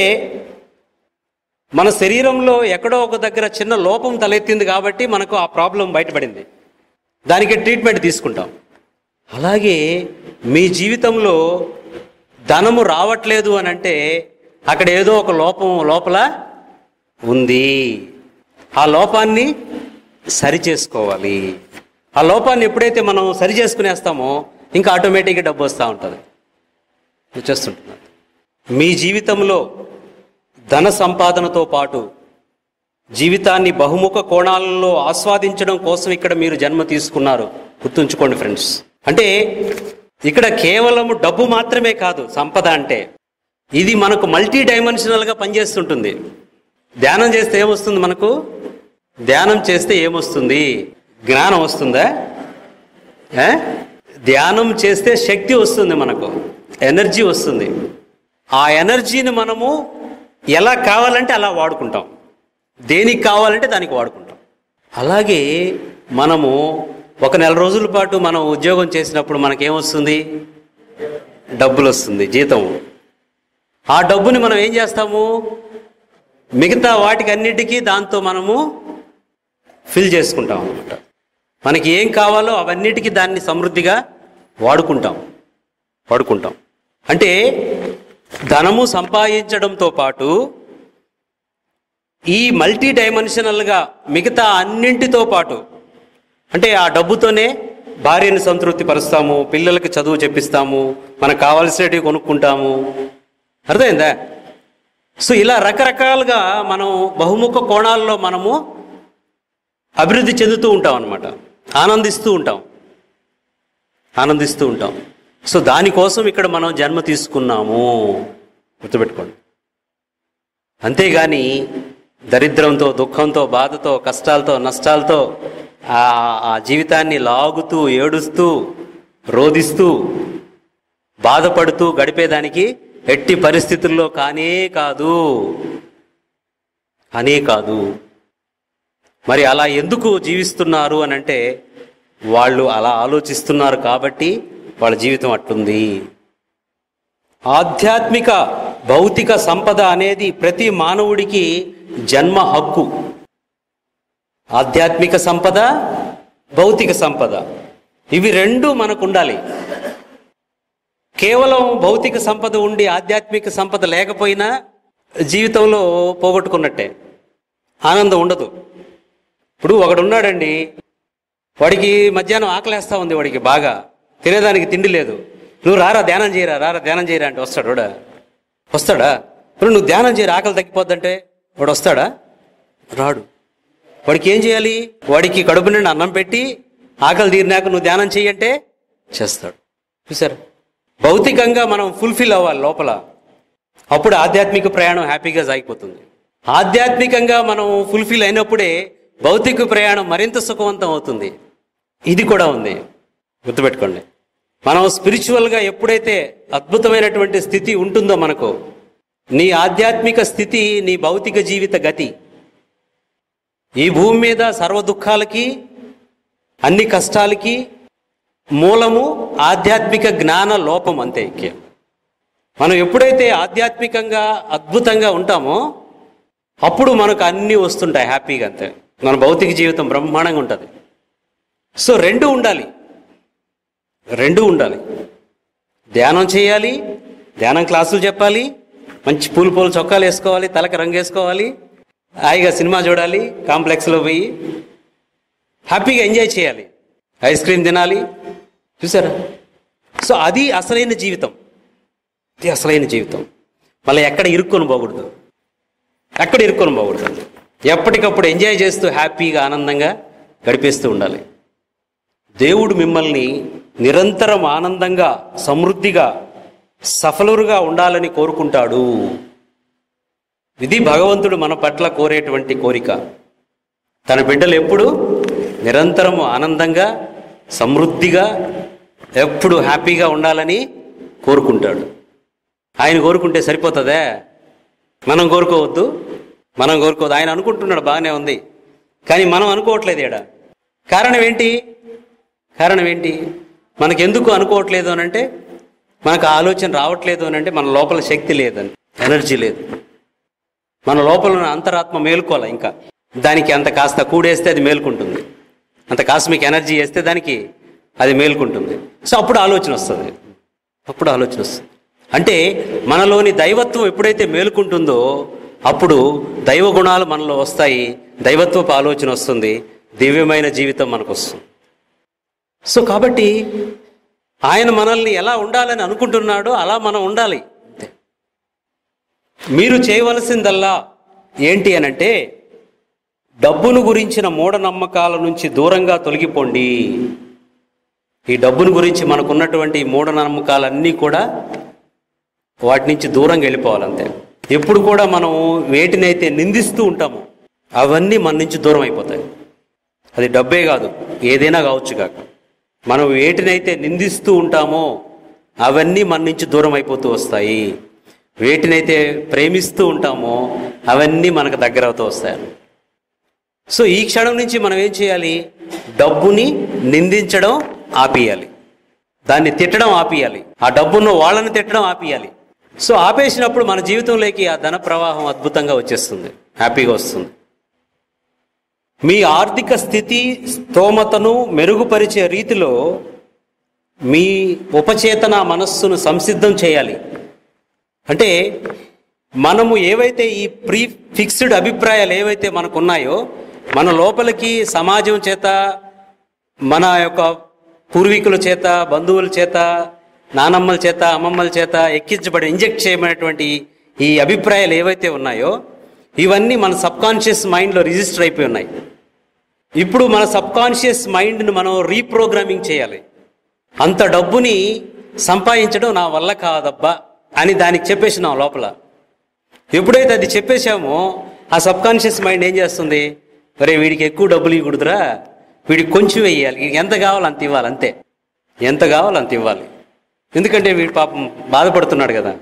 మన శరీరంలో ఎక్కడో ఒక దగ్గర చిన్న లోపం తలెత్తింది కాబట్టి మనకు ఆ ప్రాబ్లం బయటపడింది దానికి ట్రీట్మెంట్ తీసుకుంటాం అలాగే మీ జీవితంలో ధనము రావట్లేదు అని అంటే అక్కడ ఏదో ఒక లోపం లోపల ఉంది ఆ లోపాన్ని సరి చేసుకోవాలి ఆ లోపాన్ని ఎప్పుడైతే మనం సరి చేసుకునేస్తామో ఇంకా ఆటోమేటిక్గా డబ్బు వస్తూ ఉంటుంది వచ్చేస్తుంటున్నారు మీ జీవితంలో ధన సంపాదనతో పాటు జీవితాన్ని బహుముఖ కోణాలలో ఆస్వాదించడం కోసం ఇక్కడ మీరు జన్మ తీసుకున్నారు గుర్తుంచుకోండి ఫ్రెండ్స్ అంటే ఇక్కడ కేవలం డబ్బు మాత్రమే కాదు సంపద అంటే ఇది మనకు మల్టీ డైమెన్షనల్గా పనిచేస్తుంటుంది ధ్యానం చేస్తే ఏమొస్తుంది మనకు ధ్యానం చేస్తే ఏమొస్తుంది జ్ఞానం వస్తుందా ఏ? ధ్యానం చేస్తే శక్తి వస్తుంది మనకు ఎనర్జీ వస్తుంది ఆ ఎనర్జీని మనము ఎలా కావాలంటే అలా వాడుకుంటాం దేనికి కావాలంటే దానికి వాడుకుంటాం అలాగే మనము ఒక నెల రోజుల పాటు మనం ఉద్యోగం చేసినప్పుడు మనకేమొస్తుంది డబ్బులు వస్తుంది జీతం ఆ డబ్బుని మనం ఏం చేస్తాము మిగతా వాటికి అన్నిటికీ దాంతో మనము ఫిల్ చేసుకుంటాం అనమాట మనకి ఏం కావాలో అవన్నిటికీ దాన్ని సమృద్ధిగా వాడుకుంటాం వాడుకుంటాం అంటే ధనము సంపాదించడంతో పాటు ఈ మల్టీ డైమెన్షనల్గా మిగతా అన్నింటితో పాటు అంటే ఆ డబ్బుతోనే భార్యను సంతృప్తి పరుస్తాము పిల్లలకి చదువు చెప్పిస్తాము మనకు కావాల్సినవి కొనుక్కుంటాము అర్థమైందా సో ఇలా రకరకాలుగా మనం బహుముఖ కోణాల్లో మనము అభివృద్ధి చెందుతూ ఉంటాం అన్నమాట ఆనందిస్తూ ఉంటాం ఆనందిస్తూ ఉంటాం సో దానికోసం ఇక్కడ మనం జన్మ తీసుకున్నాము గుర్తుపెట్టుకోండి అంతేగాని దరిద్రంతో దుఃఖంతో బాధతో కష్టాలతో నష్టాలతో ఆ ఆ జీవితాన్ని లాగుతూ ఏడుస్తూ రోధిస్తూ బాధపడుతూ గడిపేదానికి ఎట్టి పరిస్థితుల్లో కానే కాదు కానే కాదు మరి అలా ఎందుకు జీవిస్తున్నారు అని అంటే వాళ్ళు అలా ఆలోచిస్తున్నారు కాబట్టి వాళ్ళ జీవితం అట్లుంది ఆధ్యాత్మిక భౌతిక సంపద అనేది ప్రతి మానవుడికి జన్మ హక్కు ఆధ్యాత్మిక సంపద భౌతిక సంపద ఇవి రెండు మనకు ఉండాలి కేవలం భౌతిక సంపద ఉండి ఆధ్యాత్మిక సంపద లేకపోయినా జీవితంలో పోగొట్టుకున్నట్టే ఆనందం ఉండదు ఇప్పుడు ఒకడు ఉన్నాడండి వాడికి మధ్యాహ్నం ఆకలేస్తా ఉంది వాడికి బాగా తినేదానికి తిండి లేదు నువ్వు రారా ధ్యానం చేయరా రారా ధ్యానం చేయరా అంటే వస్తాడు వాడు వస్తాడా ఇప్పుడు నువ్వు ధ్యానం చేయరా ఆకలి తగ్గిపోద్దంటే వాడు వస్తాడా రాడు వాడికి ఏం చేయాలి వాడికి కడుపు నిండా అన్నం పెట్టి ఆకలి తీరినాక నువ్వు ధ్యానం చెయ్యంటే చేస్తాడు చూసారు భౌతికంగా మనం ఫుల్ఫిల్ అవ్వాలి లోపల అప్పుడు ఆధ్యాత్మిక ప్రయాణం హ్యాపీగా సాగిపోతుంది ఆధ్యాత్మికంగా మనం ఫుల్ఫిల్ అయినప్పుడే భౌతిక ప్రయాణం మరింత సుఖవంతం అవుతుంది ఇది కూడా ఉంది గుర్తుపెట్టుకోండి మనం స్పిరిచువల్గా ఎప్పుడైతే అద్భుతమైనటువంటి స్థితి ఉంటుందో మనకు నీ ఆధ్యాత్మిక స్థితి నీ భౌతిక జీవిత గతి ఈ భూమి మీద సర్వ దుఃఖాలకి అన్ని కష్టాలకి మూలము ఆధ్యాత్మిక జ్ఞాన లోపం అంతే ఇంకేం మనం ఎప్పుడైతే ఆధ్యాత్మికంగా అద్భుతంగా ఉంటామో అప్పుడు మనకు అన్నీ వస్తుంటాయి హ్యాపీగా అంతే మన భౌతిక జీవితం బ్రహ్మాండంగా ఉంటుంది సో రెండు ఉండాలి రెండు ఉండాలి ధ్యానం చేయాలి ధ్యానం క్లాసులు చెప్పాలి మంచి పూలు పూలు చొక్కాలు వేసుకోవాలి తలకి రంగు వేసుకోవాలి హాయిగా సినిమా చూడాలి కాంప్లెక్స్లో పోయి హ్యాపీగా ఎంజాయ్ చేయాలి ఐస్ క్రీమ్ తినాలి చూసారా సో అది అసలైన జీవితం ఇది అసలైన జీవితం మళ్ళీ ఎక్కడ ఇరుక్కొని పోకూడదు ఎక్కడ ఇరుక్కొని పోకూడదు ఎప్పటికప్పుడు ఎంజాయ్ చేస్తూ హ్యాపీగా ఆనందంగా గడిపేస్తూ ఉండాలి దేవుడు మిమ్మల్ని నిరంతరం ఆనందంగా సమృద్ధిగా సఫలురుగా ఉండాలని కోరుకుంటాడు ఇది భగవంతుడు మన పట్ల కోరేటువంటి కోరిక తన బిడ్డలు ఎప్పుడు నిరంతరము ఆనందంగా సమృద్ధిగా ఎప్పుడు హ్యాపీగా ఉండాలని కోరుకుంటాడు ఆయన కోరుకుంటే సరిపోతుందే మనం కోరుకోవద్దు మనం కోరుకోవద్దు ఆయన అనుకుంటున్నాడు బాగానే ఉంది కానీ మనం అనుకోవట్లేదు ఈడ కారణం ఏంటి కారణం ఏంటి మనకు ఎందుకు అనుకోవట్లేదు అని అంటే మనకు ఆ ఆలోచన రావట్లేదు అని అంటే మన లోపల శక్తి లేదని ఎనర్జీ లేదు మన లోపల ఉన్న అంతరాత్మ మేలుకోవాలి ఇంకా దానికి అంత కాస్త కూడేస్తే అది మేలుకుంటుంది అంత కాస్మిక్ ఎనర్జీ వేస్తే దానికి అది మేలుకుంటుంది సో అప్పుడు ఆలోచన వస్తుంది అప్పుడు ఆలోచన వస్తుంది అంటే మనలోని దైవత్వం ఎప్పుడైతే మేలుకుంటుందో అప్పుడు దైవ గుణాలు మనలో వస్తాయి దైవత్వపు ఆలోచన వస్తుంది దివ్యమైన జీవితం మనకు వస్తుంది సో కాబట్టి ఆయన మనల్ని ఎలా ఉండాలని అనుకుంటున్నాడో అలా మనం ఉండాలి అంతే మీరు చేయవలసిందల్లా ఏంటి అనంటే డబ్బును గురించిన మూఢనమ్మకాల నుంచి దూరంగా తొలగిపోండి ఈ డబ్బును గురించి మనకున్నటువంటి ఈ మూఢనమ్మకాలన్నీ కూడా వాటి నుంచి దూరంగా వెళ్ళిపోవాలంతే ఎప్పుడు కూడా మనం వేటినైతే నిందిస్తూ ఉంటామో అవన్నీ మన నుంచి దూరం అయిపోతాయి అది డబ్బే కాదు ఏదైనా కావచ్చు కాక మనం వేటినైతే నిందిస్తూ ఉంటామో అవన్నీ మన నుంచి దూరం అయిపోతూ వస్తాయి వేటినైతే ప్రేమిస్తూ ఉంటామో అవన్నీ మనకు దగ్గర అవుతూ వస్తాయి సో ఈ క్షణం నుంచి మనం ఏం చేయాలి డబ్బుని నిందించడం ఆపేయాలి దాన్ని తిట్టడం ఆపేయాలి ఆ డబ్బున్న వాళ్ళని తిట్టడం ఆపేయాలి సో ఆపేసినప్పుడు మన జీవితంలోకి ఆ ధన ప్రవాహం అద్భుతంగా వచ్చేస్తుంది హ్యాపీగా వస్తుంది మీ ఆర్థిక స్థితి స్తోమతను మెరుగుపరిచే రీతిలో మీ ఉపచేతన మనస్సును సంసిద్ధం చేయాలి అంటే మనము ఏవైతే ఈ ప్రీ ఫిక్స్డ్ అభిప్రాయాలు ఏవైతే మనకు ఉన్నాయో మన లోపలికి సమాజం చేత మన యొక్క పూర్వీకుల చేత బంధువుల చేత నానమ్మల చేత అమ్మమ్మల చేత ఎక్కించబడి ఇంజెక్ట్ చేయబడినటువంటి ఈ అభిప్రాయాలు ఏవైతే ఉన్నాయో ఇవన్నీ మన సబ్కాన్షియస్ మైండ్లో రిజిస్టర్ అయిపోయి ఉన్నాయి ఇప్పుడు మన సబ్కాన్షియస్ మైండ్ను మనం రీప్రోగ్రామింగ్ చేయాలి అంత డబ్బుని సంపాదించడం నా వల్ల కాదబ్బా అని దానికి చెప్పేసినాం లోపల ఎప్పుడైతే అది చెప్పేశామో ఆ సబ్కాన్షియస్ మైండ్ ఏం చేస్తుంది అరే వీడికి ఎక్కువ డబ్బులు ఇవ్వకూడదురా వీడికి కొంచెం వేయాలి వీడికి ఎంత కావాలో అంత ఇవ్వాలి అంతే ఎంత కావాలో అంత ఇవ్వాలి ఎందుకంటే వీడు పాపం బాధపడుతున్నాడు కదా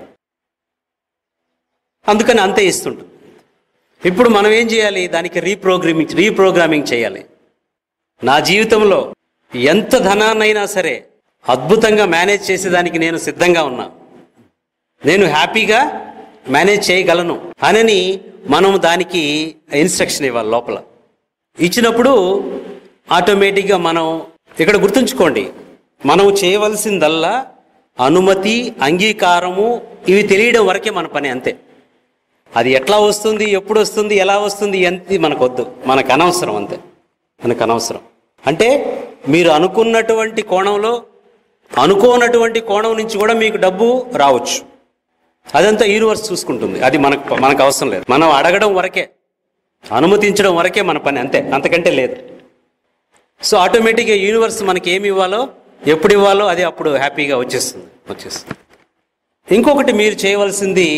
అందుకని అంతే ఇస్తుంటుంది ఇప్పుడు మనం ఏం చేయాలి దానికి రీప్రోగ్రామింగ్ రీప్రోగ్రామింగ్ చేయాలి నా జీవితంలో ఎంత ధనాన్నైనా సరే అద్భుతంగా మేనేజ్ చేసేదానికి నేను సిద్ధంగా ఉన్నా నేను హ్యాపీగా మేనేజ్ చేయగలను అనని మనం దానికి ఇన్స్ట్రక్షన్ ఇవ్వాలి లోపల ఇచ్చినప్పుడు ఆటోమేటిక్గా మనం ఇక్కడ గుర్తుంచుకోండి మనం చేయవలసిందల్లా అనుమతి అంగీకారము ఇవి తెలియడం వరకే మన పని అంతే అది ఎట్లా వస్తుంది ఎప్పుడు వస్తుంది ఎలా వస్తుంది ఎంత మనకు వద్దు మనకు అనవసరం అంతే మనకు అనవసరం అంటే మీరు అనుకున్నటువంటి కోణంలో అనుకోనటువంటి కోణం నుంచి కూడా మీకు డబ్బు రావచ్చు అదంతా యూనివర్స్ చూసుకుంటుంది అది మనకు మనకు అవసరం లేదు మనం అడగడం వరకే అనుమతించడం వరకే మన పని అంతే అంతకంటే లేదు సో ఆటోమేటిక్గా యూనివర్స్ మనకి ఏమి ఇవ్వాలో ఎప్పుడు ఇవ్వాలో అది అప్పుడు హ్యాపీగా వచ్చేస్తుంది వచ్చేస్తుంది ఇంకొకటి మీరు చేయవలసింది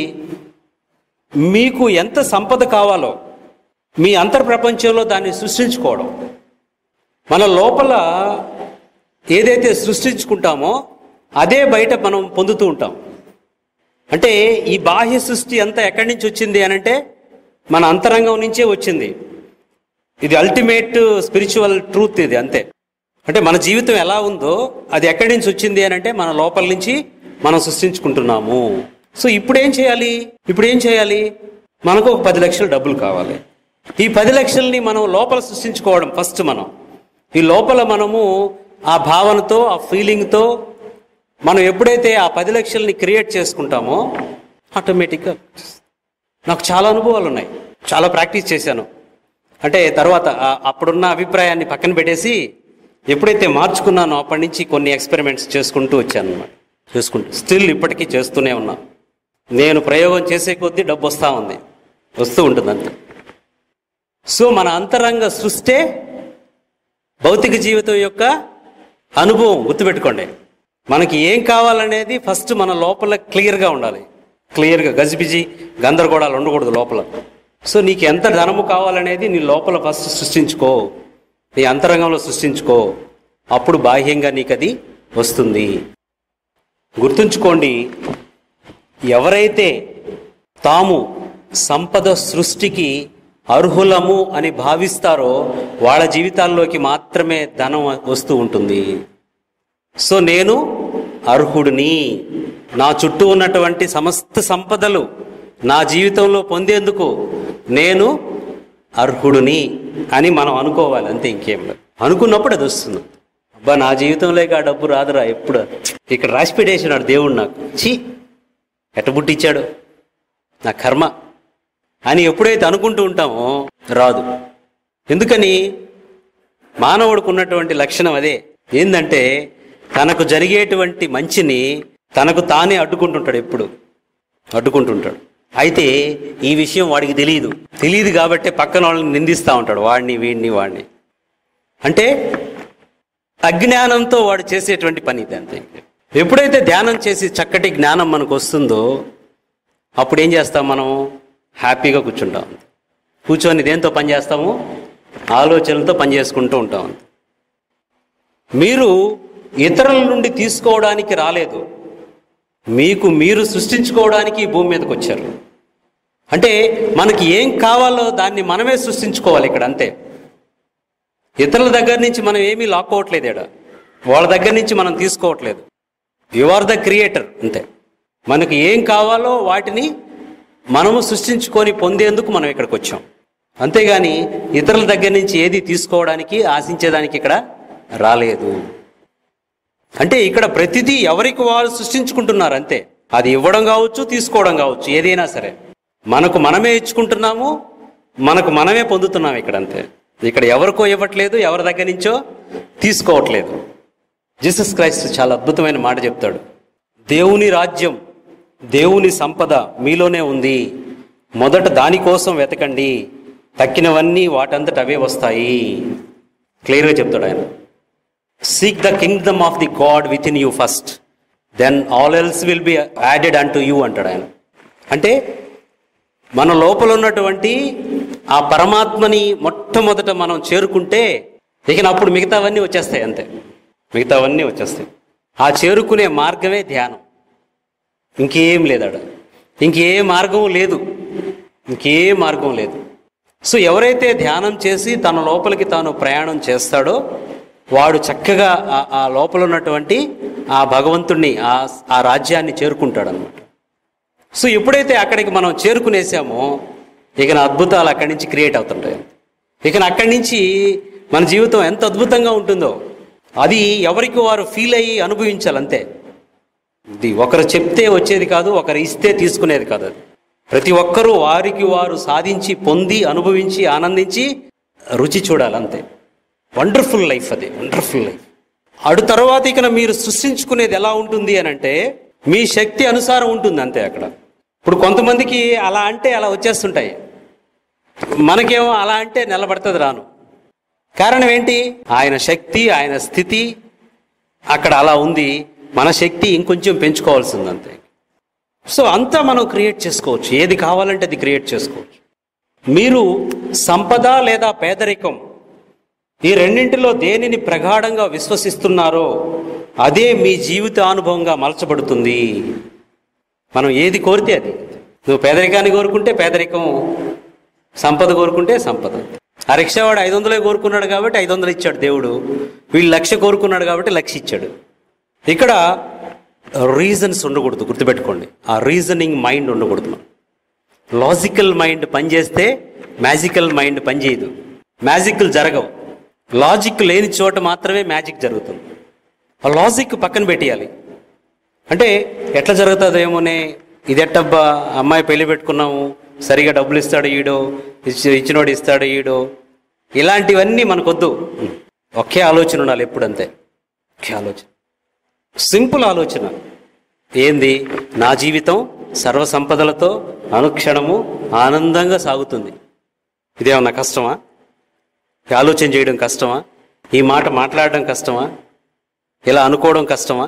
మీకు ఎంత సంపద కావాలో మీ అంతర్ ప్రపంచంలో దాన్ని సృష్టించుకోవడం మన లోపల ఏదైతే సృష్టించుకుంటామో అదే బయట మనం పొందుతూ ఉంటాం అంటే ఈ బాహ్య సృష్టి అంతా ఎక్కడి నుంచి వచ్చింది అని అంటే మన అంతరంగం నుంచే వచ్చింది ఇది అల్టిమేట్ స్పిరిచువల్ ట్రూత్ ఇది అంతే అంటే మన జీవితం ఎలా ఉందో అది ఎక్కడి నుంచి వచ్చింది అని అంటే మన లోపల నుంచి మనం సృష్టించుకుంటున్నాము సో ఇప్పుడు ఏం చేయాలి ఇప్పుడు ఏం చేయాలి మనకు ఒక పది లక్షల డబ్బులు కావాలి ఈ పది లక్షల్ని మనం లోపల సృష్టించుకోవడం ఫస్ట్ మనం ఈ లోపల మనము ఆ భావనతో ఆ ఫీలింగ్తో మనం ఎప్పుడైతే ఆ పది లక్షల్ని క్రియేట్ చేసుకుంటామో ఆటోమేటిక్గా నాకు చాలా అనుభవాలు ఉన్నాయి చాలా ప్రాక్టీస్ చేశాను అంటే తర్వాత ఆ- అప్పుడున్న అభిప్రాయాన్ని పక్కన పెట్టేసి ఎప్పుడైతే మార్చుకున్నానో అప్పటి నుంచి కొన్ని ఎక్స్పెరిమెంట్స్ చేసుకుంటూ వచ్చాను అనమాట చేసుకుంటూ స్టిల్ ఇప్పటికీ చేస్తూనే ఉన్నా నేను ప్రయోగం చేసే కొద్దీ డబ్బు వస్తూ ఉంది వస్తూ ఉంటుంది అంతే సో మన అంతరంగ సృష్టే భౌతిక జీవితం యొక్క అనుభవం గుర్తుపెట్టుకోండి మనకి ఏం కావాలనేది ఫస్ట్ మన లోపల క్లియర్గా ఉండాలి క్లియర్గా గజిబిజి గందరగోళాలు ఉండకూడదు లోపల సో నీకు ఎంత ధనము కావాలనేది నీ లోపల ఫస్ట్ సృష్టించుకో నీ అంతరంగంలో సృష్టించుకో అప్పుడు బాహ్యంగా నీకు అది వస్తుంది గుర్తుంచుకోండి ఎవరైతే తాము సంపద సృష్టికి అర్హులము అని భావిస్తారో వాళ్ళ జీవితాల్లోకి మాత్రమే ధనం వస్తూ ఉంటుంది సో నేను అర్హుడిని నా చుట్టూ ఉన్నటువంటి సమస్త సంపదలు నా జీవితంలో పొందేందుకు నేను అర్హుడిని అని మనం అనుకోవాలి అంతే ఇంకేం లేదు అనుకున్నప్పుడు అది వస్తుంది అబ్బా నా జీవితంలోకి ఆ డబ్బు రాదురా ఎప్పుడు ఇక్కడ రాసి పెట్టేసినాడు దేవుడు నాకు ఛీ ఎట్ట పుట్టించాడు నా కర్మ అని ఎప్పుడైతే అనుకుంటూ ఉంటామో రాదు ఎందుకని మానవుడికి ఉన్నటువంటి లక్షణం అదే ఏంటంటే తనకు జరిగేటువంటి మంచిని తనకు తానే అడ్డుకుంటుంటాడు ఎప్పుడు అడ్డుకుంటుంటాడు అయితే ఈ విషయం వాడికి తెలియదు తెలియదు కాబట్టి పక్కన వాళ్ళని నిందిస్తూ ఉంటాడు వాడిని వీడిని వాడిని అంటే అజ్ఞానంతో వాడు చేసేటువంటి పని ఇది అంతే ఎప్పుడైతే ధ్యానం చేసి చక్కటి జ్ఞానం మనకు వస్తుందో అప్పుడు ఏం చేస్తాం మనం హ్యాపీగా కూర్చుంటాం కూర్చొని దేంతో పని చేస్తాము ఆలోచనలతో పని చేసుకుంటూ ఉంటాం మీరు ఇతరుల నుండి తీసుకోవడానికి రాలేదు మీకు మీరు సృష్టించుకోవడానికి ఈ భూమి మీదకి వచ్చారు అంటే మనకి ఏం కావాలో దాన్ని మనమే సృష్టించుకోవాలి ఇక్కడ అంతే ఇతరుల దగ్గర నుంచి మనం ఏమీ లాక్కోవట్లేదు ఇక్కడ వాళ్ళ దగ్గర నుంచి మనం తీసుకోవట్లేదు యు ఆర్ ద క్రియేటర్ అంతే మనకి ఏం కావాలో వాటిని మనము సృష్టించుకొని పొందేందుకు మనం ఇక్కడికి వచ్చాం అంతేగాని ఇతరుల దగ్గర నుంచి ఏది తీసుకోవడానికి ఆశించేదానికి ఇక్కడ రాలేదు అంటే ఇక్కడ ప్రతిదీ ఎవరికి వారు సృష్టించుకుంటున్నారు అంతే అది ఇవ్వడం కావచ్చు తీసుకోవడం కావచ్చు ఏదైనా సరే మనకు మనమే ఇచ్చుకుంటున్నాము మనకు మనమే పొందుతున్నాం ఇక్కడ అంతే ఇక్కడ ఎవరికో ఇవ్వట్లేదు ఎవరి దగ్గర నుంచో తీసుకోవట్లేదు జీసస్ క్రైస్ట్ చాలా అద్భుతమైన మాట చెప్తాడు దేవుని రాజ్యం దేవుని సంపద మీలోనే ఉంది మొదట దానికోసం వెతకండి తక్కినవన్నీ వాటంతట అవే వస్తాయి క్లియర్గా చెప్తాడు ఆయన seek the kingdom of the God within you first then all else will be added unto you అంటాడు ఆయన అంటే మన లోపల ఉన్నటువంటి ఆ పరమాత్మని మొట్టమొదట మనం చేరుకుంటే ఇక అప్పుడు మిగతావన్నీ వచ్చేస్తాయి అంతే మిగతావన్నీ వచ్చేస్తాయి ఆ చేరుకునే మార్గమే ధ్యానం ఇంకేం లేదాడ ఇంకే మార్గం లేదు ఇంకే మార్గం లేదు సో ఎవరైతే ధ్యానం చేసి తన లోపలికి తాను ప్రయాణం చేస్తాడో వాడు చక్కగా ఆ- ఆ లోపల ఉన్నటువంటి ఆ భగవంతుణ్ణి ఆ ఆ రాజ్యాన్ని చేరుకుంటాడు అనమాట సో ఎప్పుడైతే అక్కడికి మనం చేరుకునేసామో ఇక నా అద్భుతాలు అక్కడి నుంచి క్రియేట్ అవుతుంటాయి ఇక అక్కడి నుంచి మన జీవితం ఎంత అద్భుతంగా ఉంటుందో అది ఎవరికి వారు ఫీల్ అయ్యి అనుభవించాలి అంతే ఇది ఒకరు చెప్తే వచ్చేది కాదు ఒకరు ఇస్తే తీసుకునేది కాదు అది ప్రతి ఒక్కరూ వారికి వారు సాధించి పొంది అనుభవించి ఆనందించి రుచి చూడాలి అంతే వండర్ఫుల్ లైఫ్ అది వండర్ఫుల్ లైఫ్ అడు తర్వాత ఇక మీరు సృష్టించుకునేది ఎలా ఉంటుంది అని అంటే మీ శక్తి అనుసారం ఉంటుంది అంతే అక్కడ ఇప్పుడు కొంతమందికి అలా అంటే అలా వచ్చేస్తుంటాయి మనకేమో అలా అంటే నిలబడుతుంది రాను కారణం ఏంటి ఆయన శక్తి ఆయన స్థితి అక్కడ అలా ఉంది మన శక్తి ఇంకొంచెం పెంచుకోవాల్సింది అంతే సో అంతా మనం క్రియేట్ చేసుకోవచ్చు ఏది కావాలంటే అది క్రియేట్ చేసుకోవచ్చు మీరు సంపద లేదా పేదరికం ఈ రెండింటిలో దేనిని ప్రగాఢంగా విశ్వసిస్తున్నారో అదే మీ జీవితానుభవంగా మలచబడుతుంది మనం ఏది కోరితే అది నువ్వు పేదరికాన్ని కోరుకుంటే పేదరికం సంపద కోరుకుంటే సంపద ఆ రిక్షావాడు ఐదు వందలే కోరుకున్నాడు కాబట్టి ఐదు వందలు ఇచ్చాడు దేవుడు వీళ్ళు లక్ష కోరుకున్నాడు కాబట్టి లక్ష ఇచ్చాడు ఇక్కడ రీజన్స్ ఉండకూడదు గుర్తుపెట్టుకోండి ఆ రీజనింగ్ మైండ్ ఉండకూడదు మనం లాజికల్ మైండ్ పనిచేస్తే మ్యాజికల్ మైండ్ పనిచేయదు మ్యాజిక్లు జరగవు లాజిక్ లేని చోట మాత్రమే మ్యాజిక్ జరుగుతుంది ఆ లాజిక్ పక్కన పెట్టేయాలి అంటే ఎట్లా జరుగుతుందేమోనే ఇది ఎట్టబ్బా అమ్మాయి పెళ్లి పెట్టుకున్నాము సరిగా డబ్బులు ఇస్తాడు ఈడో ఇచ్చి ఇచ్చినోడు ఇస్తాడు ఈడో ఇలాంటివన్నీ మనకొద్దు ఒకే ఆలోచన ఉండాలి ఎప్పుడంతే ఒకే ఆలోచన సింపుల్ ఆలోచన ఏంది నా జీవితం సర్వ సంపదలతో అనుక్షణము ఆనందంగా సాగుతుంది ఇదేమన్నా కష్టమా ఈ ఆలోచన చేయడం కష్టమా ఈ మాట మాట్లాడడం కష్టమా ఇలా అనుకోవడం కష్టమా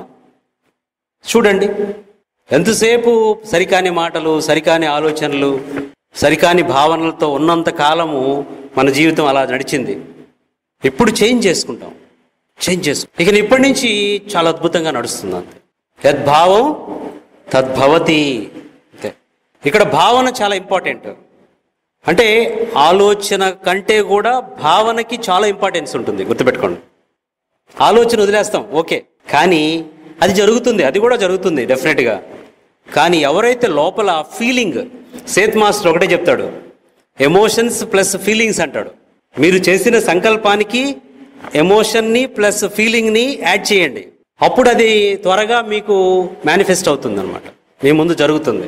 చూడండి ఎంతసేపు సరికాని మాటలు సరికాని ఆలోచనలు సరికాని భావనలతో ఉన్నంత కాలము మన జీవితం అలా నడిచింది ఇప్పుడు చేంజ్ చేసుకుంటాం చేంజ్ చేసుకుంటాం ఇక ఇప్పటి నుంచి చాలా అద్భుతంగా నడుస్తుంది అంతే యద్భావం తద్భవతి అంతే ఇక్కడ భావన చాలా ఇంపార్టెంట్ అంటే ఆలోచన కంటే కూడా భావనకి చాలా ఇంపార్టెన్స్ ఉంటుంది గుర్తుపెట్టుకోండి ఆలోచన వదిలేస్తాం ఓకే కానీ అది జరుగుతుంది అది కూడా జరుగుతుంది డెఫినెట్గా కానీ ఎవరైతే లోపల ఫీలింగ్ సేత్ మాస్టర్ ఒకటే చెప్తాడు ఎమోషన్స్ ప్లస్ ఫీలింగ్స్ అంటాడు మీరు చేసిన సంకల్పానికి ఎమోషన్ని ప్లస్ ఫీలింగ్ని యాడ్ చేయండి అప్పుడు అది త్వరగా మీకు మేనిఫెస్ట్ అవుతుంది అనమాట మీ ముందు జరుగుతుంది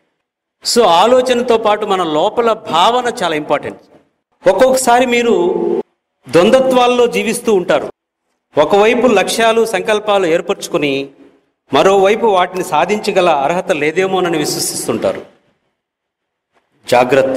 సో ఆలోచనతో పాటు మన లోపల భావన చాలా ఇంపార్టెంట్ ఒక్కొక్కసారి మీరు ద్వంద్వత్వాల్లో జీవిస్తూ ఉంటారు ఒకవైపు లక్ష్యాలు సంకల్పాలు ఏర్పరచుకుని మరోవైపు వాటిని సాధించగల అర్హత లేదేమోనని విశ్వసిస్తుంటారు జాగ్రత్త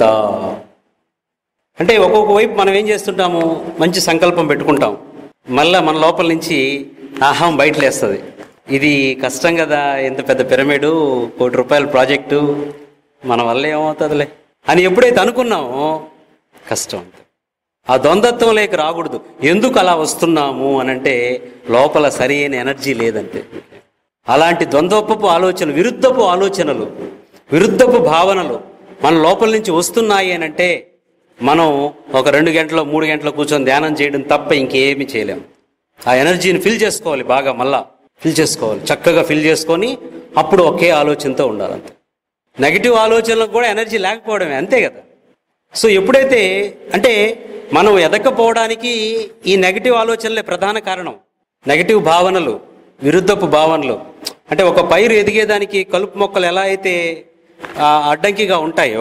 అంటే ఒక్కొక్క వైపు మనం ఏం చేస్తుంటాము మంచి సంకల్పం పెట్టుకుంటాం మళ్ళా మన లోపల నుంచి ఆహం బయటలేస్తుంది ఇది కష్టం కదా ఎంత పెద్ద పిరమిడు కోటి రూపాయల ప్రాజెక్టు మన వల్ల ఏమవుతుందిలే అని ఎప్పుడైతే అనుకున్నామో కష్టం అంతే ఆ ద్వంద్వత్వం లేక రాకూడదు ఎందుకు అలా వస్తున్నాము అని అంటే లోపల సరి అయిన ఎనర్జీ లేదంటే అలాంటి ద్వంద్వపు ఆలోచనలు విరుద్ధపు ఆలోచనలు విరుద్ధపు భావనలు మన లోపల నుంచి వస్తున్నాయి అని అంటే మనం ఒక రెండు గంటలు మూడు గంటలు కూర్చొని ధ్యానం చేయడం తప్ప ఇంకేమీ చేయలేం ఆ ఎనర్జీని ఫిల్ చేసుకోవాలి బాగా మళ్ళా ఫిల్ చేసుకోవాలి చక్కగా ఫిల్ చేసుకొని అప్పుడు ఒకే ఆలోచనతో ఉండాలంతే నెగిటివ్ ఆలోచనలకు కూడా ఎనర్జీ లేకపోవడమే అంతే కదా సో ఎప్పుడైతే అంటే మనం ఎదకపోవడానికి ఈ నెగిటివ్ ఆలోచనలే ప్రధాన కారణం నెగిటివ్ భావనలు విరుద్ధపు భావనలు అంటే ఒక పైరు ఎదిగేదానికి కలుపు మొక్కలు ఎలా అయితే ఆ, అడ్డంకిగా ఉంటాయో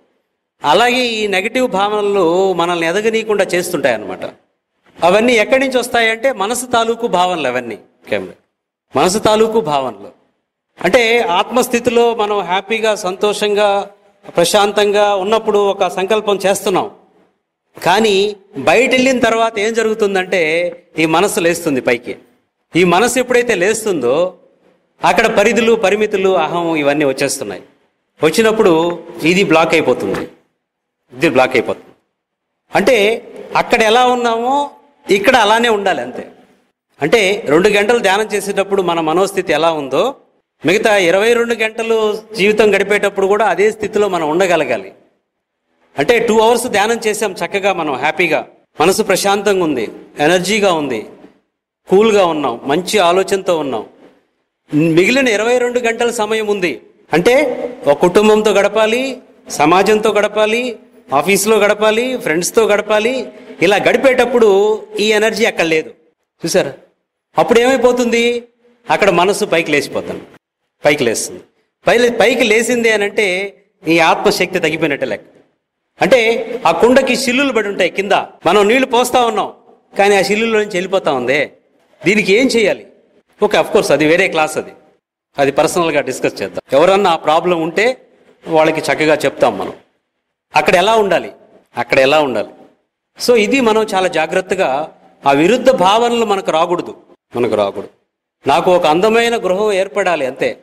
అలాగే ఈ నెగిటివ్ భావనలు మనల్ని ఎదగనీయకుండా చేస్తుంటాయి అన్నమాట అవన్నీ ఎక్కడి నుంచి వస్తాయంటే మనసు తాలూకు భావనలు అవన్నీ కేవలం మనసు తాలూకు భావనలు అంటే ఆత్మస్థితిలో మనం హ్యాపీగా సంతోషంగా ప్రశాంతంగా ఉన్నప్పుడు ఒక సంకల్పం చేస్తున్నాం కానీ బయట వెళ్ళిన తర్వాత ఏం జరుగుతుందంటే ఈ మనసు లేస్తుంది పైకి ఈ మనసు ఎప్పుడైతే లేస్తుందో అక్కడ పరిధులు పరిమితులు అహం ఇవన్నీ వచ్చేస్తున్నాయి వచ్చినప్పుడు ఇది బ్లాక్ అయిపోతుంది ఇది బ్లాక్ అయిపోతుంది అంటే అక్కడ ఎలా ఉన్నామో ఇక్కడ అలానే ఉండాలి అంతే అంటే రెండు గంటలు ధ్యానం చేసేటప్పుడు మన మనోస్థితి ఎలా ఉందో మిగతా ఇరవై రెండు గంటలు జీవితం గడిపేటప్పుడు కూడా అదే స్థితిలో మనం ఉండగలగాలి అంటే టూ అవర్స్ ధ్యానం చేసాం చక్కగా మనం హ్యాపీగా మనసు ప్రశాంతంగా ఉంది ఎనర్జీగా ఉంది కూల్గా ఉన్నాం మంచి ఆలోచనతో ఉన్నాం మిగిలిన ఇరవై రెండు గంటల సమయం ఉంది అంటే ఒక కుటుంబంతో గడపాలి సమాజంతో గడపాలి ఆఫీస్లో గడపాలి ఫ్రెండ్స్తో గడపాలి ఇలా గడిపేటప్పుడు ఈ ఎనర్జీ అక్కడ లేదు చూసారా అప్పుడు ఏమైపోతుంది అక్కడ మనసు పైకి లేచిపోతాను పైకి లేస్తుంది పై పైకి లేచింది అని అంటే ఈ ఆత్మశక్తి తగ్గిపోయినట్టే లెక్క అంటే ఆ కుండకి శిల్లులు పడి ఉంటాయి కింద మనం నీళ్లు పోస్తా ఉన్నాం కానీ ఆ శిల్లులో నుంచి వెళ్ళిపోతా ఉందే దీనికి ఏం చేయాలి ఓకే అఫ్ కోర్స్ అది వేరే క్లాస్ అది అది పర్సనల్గా డిస్కస్ చేద్దాం ఎవరన్నా ఆ ప్రాబ్లం ఉంటే వాళ్ళకి చక్కగా చెప్తాం మనం అక్కడ ఎలా ఉండాలి అక్కడ ఎలా ఉండాలి సో ఇది మనం చాలా జాగ్రత్తగా ఆ విరుద్ధ భావనలు మనకు రాకూడదు మనకు రాకూడదు నాకు ఒక అందమైన గృహం ఏర్పడాలి అంతే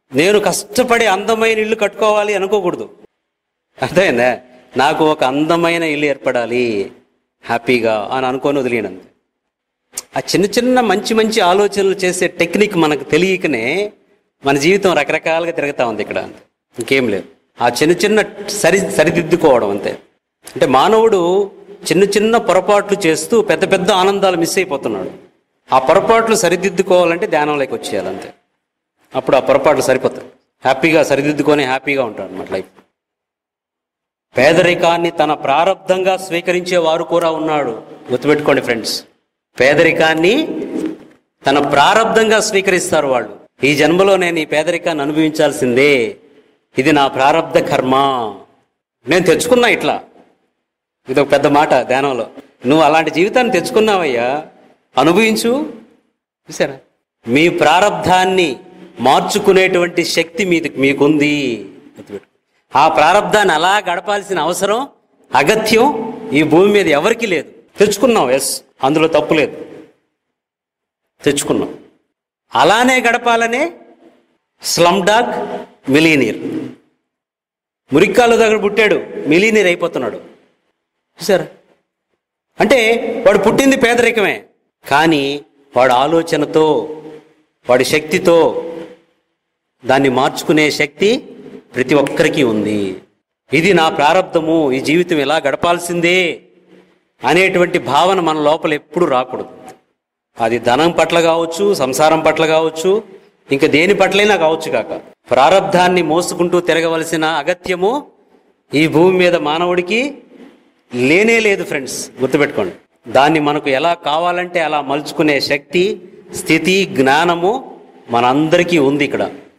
నేను కష్టపడి అందమైన ఇల్లు కట్టుకోవాలి అనుకోకూడదు అర్థమైందా నాకు ఒక అందమైన ఇల్లు ఏర్పడాలి హ్యాపీగా అని అనుకొని వదిలేనంతే ఆ చిన్న చిన్న మంచి మంచి ఆలోచనలు చేసే టెక్నిక్ మనకు తెలియకనే మన జీవితం రకరకాలుగా తిరుగుతా ఉంది ఇక్కడ అంతే ఇంకేం లేదు ఆ చిన్న చిన్న సరి సరిదిద్దుకోవడం అంతే అంటే మానవుడు చిన్న చిన్న పొరపాట్లు చేస్తూ పెద్ద పెద్ద ఆనందాలు మిస్ అయిపోతున్నాడు ఆ పొరపాట్లు సరిదిద్దుకోవాలంటే ధ్యానంలోకి వచ్చేయాలి అంతే అప్పుడు ఆ పొరపాట్లు సరిపోతాయి హ్యాపీగా సరిదిద్దుకొని హ్యాపీగా ఉంటాడు అన్నమాట లైఫ్ పేదరికాన్ని తన ప్రారంధంగా స్వీకరించే వారు కూడా ఉన్నాడు గుర్తుపెట్టుకోండి ఫ్రెండ్స్ పేదరికాన్ని తన ప్రారంధంగా స్వీకరిస్తారు వాళ్ళు ఈ జన్మలో నేను ఈ పేదరికాన్ని అనుభవించాల్సిందే ఇది నా ప్రారంధ కర్మ నేను తెచ్చుకున్నా ఇట్లా ఇది ఒక పెద్ద మాట ధ్యానంలో నువ్వు అలాంటి జీవితాన్ని తెచ్చుకున్నావయ్యా అనుభవించు చూసారా మీ ప్రారంధాన్ని మార్చుకునేటువంటి శక్తి మీది మీకుంది గుర్తుపెట్టుకో. ఆ ప్రారంధాన్ని అలా గడపాల్సిన అవసరం అగత్యం ఈ భూమి మీద ఎవరికీ లేదు తెచ్చుకున్నాం ఎస్ అందులో తప్పు లేదు తెచ్చుకున్నాం అలానే గడపాలనే స్లమ్ డాగ్ మిలీనీర్ మురిక్కాలు దగ్గర పుట్టాడు మిలీనీర్ అయిపోతున్నాడు చూసారా అంటే వాడు పుట్టింది పేదరికమే కానీ వాడు ఆలోచనతో వాడి శక్తితో దాన్ని మార్చుకునే శక్తి ప్రతి ఒక్కరికి ఉంది ఇది నా ప్రారంధము ఈ జీవితం ఇలా గడపాల్సిందే అనేటువంటి భావన మన లోపల ఎప్పుడు రాకూడదు అది ధనం పట్ల కావచ్చు సంసారం పట్ల కావచ్చు ఇంకా దేని పట్లైనా కావచ్చు కాక ప్రారంధాన్ని మోసుకుంటూ తిరగవలసిన అగత్యము ఈ భూమి మీద మానవుడికి లేనే లేదు ఫ్రెండ్స్ గుర్తుపెట్టుకోండి దాన్ని మనకు ఎలా కావాలంటే అలా మలుచుకునే శక్తి స్థితి జ్ఞానము మనందరికీ ఉంది ఇక్కడ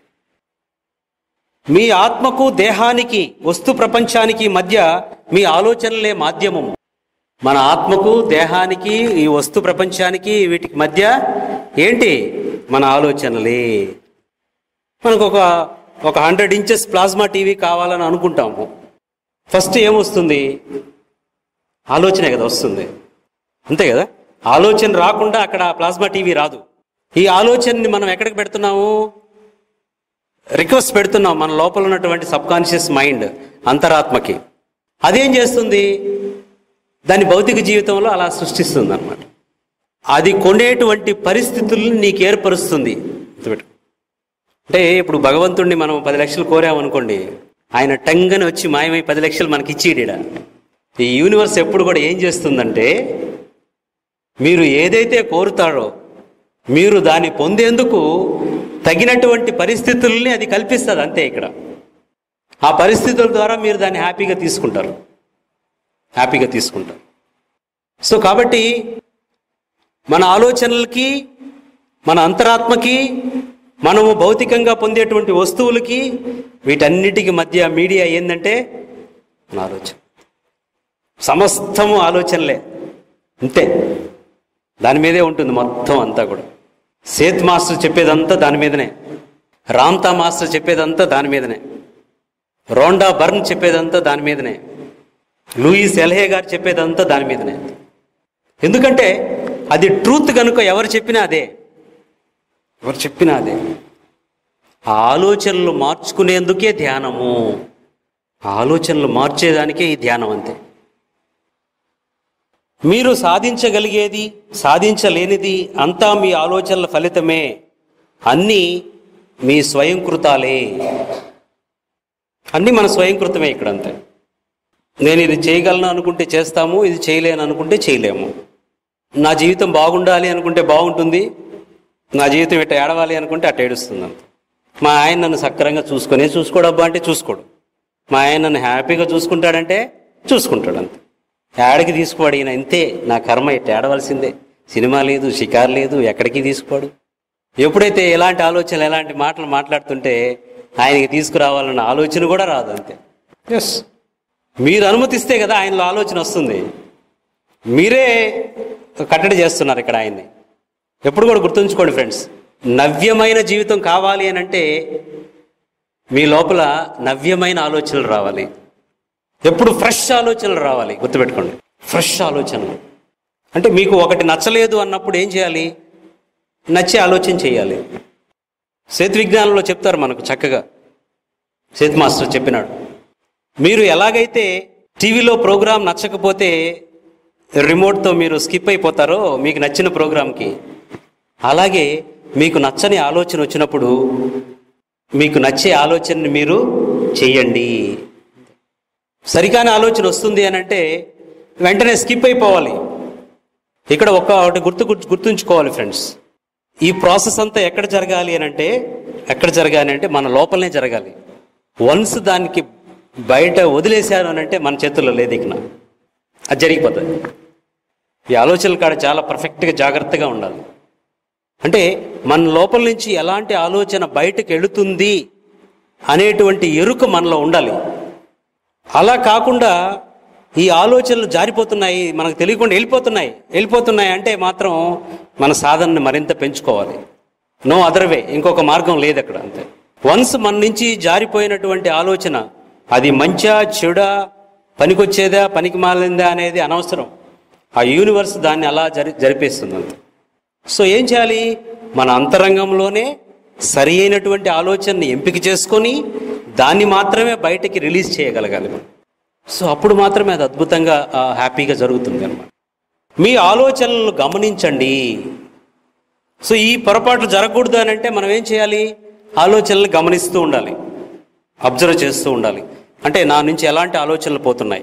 మీ ఆత్మకు దేహానికి వస్తు ప్రపంచానికి మధ్య మీ ఆలోచనలే మాధ్యమము మన ఆత్మకు దేహానికి ఈ వస్తు ప్రపంచానికి వీటికి మధ్య ఏంటి మన ఆలోచనలే మనకు ఒక ఒక హండ్రెడ్ ఇంచెస్ ప్లాస్మా టీవీ కావాలని అనుకుంటాము ఫస్ట్ ఏమొస్తుంది ఆలోచనే కదా వస్తుంది అంతే కదా ఆలోచన రాకుండా అక్కడ ప్లాస్మా టీవీ రాదు ఈ ఆలోచనని మనం ఎక్కడికి పెడుతున్నాము రిక్వెస్ట్ పెడుతున్నాం మన లోపల ఉన్నటువంటి సబ్ కాన్షియస్ మైండ్ అంతరాత్మకి అదేం చేస్తుంది దాని భౌతిక జీవితంలో అలా సృష్టిస్తుంది అనమాట అది కొనేటువంటి పరిస్థితుల్ని నీకు ఏర్పరుస్తుంది గుర్తుపెట్టుకో. అంటే ఇప్పుడు భగవంతుణ్ణి మనం పది లక్షలు కోరామనుకోండి ఆయన టంగని వచ్చి మాయమై పది లక్షలు మనకి ఇచ్చేయడ ఈ యూనివర్స్ ఎప్పుడు కూడా ఏం చేస్తుందంటే మీరు ఏదైతే కోరుతారో మీరు దాన్ని పొందేందుకు తగినటువంటి పరిస్థితుల్ని అది కల్పిస్తుంది అంతే ఇక్కడ ఆ పరిస్థితుల ద్వారా మీరు దాన్ని హ్యాపీగా తీసుకుంటారు హ్యాపీగా తీసుకుంటారు సో కాబట్టి మన ఆలోచనలకి మన అంతరాత్మకి మనము భౌతికంగా పొందేటువంటి వస్తువులకి వీటన్నిటికి మధ్య మీడియా ఏంటంటే మన ఆలోచన సమస్తము ఆలోచనలే అంతే దాని మీదే ఉంటుంది మొత్తం అంతా కూడా సేత్ మాస్టర్ చెప్పేదంతా దాని మీదనే రామ్తా మాస్టర్ చెప్పేదంతా దాని మీదనే రోండా బర్న్ చెప్పేదంతా దాని మీదనే లూయిస్ ఎల్హే గారు చెప్పేదంతా దాని మీదనే ఎందుకంటే అది ట్రూత్ కనుక ఎవరు చెప్పినా అదే ఎవరు చెప్పినా అదే ఆ ఆలోచనలు మార్చుకునేందుకే ధ్యానము ఆ ఆలోచనలు మార్చేదానికే ఈ ధ్యానం అంతే మీరు సాధించగలిగేది సాధించలేనిది అంతా మీ ఆలోచనల ఫలితమే అన్నీ మీ స్వయంకృతాలే అన్నీ మన స్వయంకృతమే ఇక్కడ అంతే నేను ఇది చేయగలను అనుకుంటే చేస్తాము ఇది చేయలేను అనుకుంటే చేయలేము నా జీవితం బాగుండాలి అనుకుంటే బాగుంటుంది నా జీవితం ఇట్ట ఏడవాలి అనుకుంటే అట్ట ఏడుస్తుంది అంత మా ఆయన నన్ను సక్రంగా చూసుకునే చూసుకోడబ్బా అంటే చూసుకోడు మా ఆయన నన్ను హ్యాపీగా చూసుకుంటాడంటే చూసుకుంటాడు అంతే ఏడకి తీసుకోడు ఈయన ఇంతే నా కర్మ ఇట్ట ఏడవలసిందే సినిమా లేదు షికారు లేదు ఎక్కడికి తీసుకోడు ఎప్పుడైతే ఎలాంటి ఆలోచనలు ఎలాంటి మాటలు మాట్లాడుతుంటే ఆయనకి తీసుకురావాలన్న ఆలోచన కూడా రాదు అంతే ఎస్ మీరు అనుమతిస్తే కదా ఆయనలో ఆలోచన వస్తుంది మీరే కట్టడి చేస్తున్నారు ఇక్కడ ఆయన్ని ఎప్పుడు కూడా గుర్తుంచుకోండి ఫ్రెండ్స్ నవ్యమైన జీవితం కావాలి అని అంటే మీ లోపల నవ్యమైన ఆలోచనలు రావాలి ఎప్పుడు ఫ్రెష్ ఆలోచనలు రావాలి గుర్తుపెట్టుకోండి ఫ్రెష్ ఆలోచనలు అంటే మీకు ఒకటి నచ్చలేదు అన్నప్పుడు ఏం చేయాలి నచ్చే ఆలోచన చేయాలి సేతు విజ్ఞానంలో చెప్తారు మనకు చక్కగా సేతు మాస్టర్ చెప్పినాడు మీరు ఎలాగైతే టీవీలో ప్రోగ్రాం నచ్చకపోతే రిమోట్తో మీరు స్కిప్ అయిపోతారో మీకు నచ్చిన ప్రోగ్రాంకి అలాగే మీకు నచ్చని ఆలోచన వచ్చినప్పుడు మీకు నచ్చే ఆలోచనని మీరు చెయ్యండి సరికాని ఆలోచన వస్తుంది అని అంటే వెంటనే స్కిప్ అయిపోవాలి ఇక్కడ ఒక ఒకటి గుర్తు గుర్తు- గుర్తుంచుకోవాలి ఫ్రెండ్స్ ఈ ప్రాసెస్ అంతా ఎక్కడ జరగాలి అని అంటే ఎక్కడ జరగాలి అంటే మన లోపలనే జరగాలి వన్స్ దానికి బయట వదిలేశారు అని అంటే మన చేతుల్లో లేదు ఇక అది జరిగిపోతుంది ఈ ఆలోచనలు కాడ చాలా పర్ఫెక్ట్గా జాగ్రత్తగా ఉండాలి అంటే మన లోపల నుంచి ఎలాంటి ఆలోచన బయటకు వెళుతుంది అనేటువంటి ఎరుక మనలో ఉండాలి అలా కాకుండా ఈ ఆలోచనలు జారిపోతున్నాయి మనకు తెలియకుండా వెళ్ళిపోతున్నాయి వెళ్ళిపోతున్నాయి అంటే మాత్రం మన సాధనని మరింత పెంచుకోవాలి నో అదర్ వే ఇంకొక మార్గం లేదు అక్కడ అంతే వన్స్ మన నుంచి జారిపోయినటువంటి ఆలోచన అది మంచా చెడా పనికొచ్చేదా పనికి మాలిందా అనేది అనవసరం ఆ యూనివర్స్ దాన్ని అలా జరి జరిపేస్తుంది అంతే సో ఏం చేయాలి మన అంతరంగంలోనే సరి అయినటువంటి ఆలోచనని ఎంపిక చేసుకొని దాన్ని మాత్రమే బయటికి రిలీజ్ చేయగలగాలి మనం సో అప్పుడు మాత్రమే అది అద్భుతంగా ఆ, హ్యాపీగా జరుగుతుంది అనమాట మీ ఆలోచనలను గమనించండి సో ఈ పొరపాట్లు జరగకూడదు అని అంటే మనం ఏం చేయాలి ఆలోచనలు గమనిస్తూ ఉండాలి అబ్జర్వ్ చేస్తూ ఉండాలి అంటే నా నుంచి ఎలాంటి ఆలోచనలు పోతున్నాయి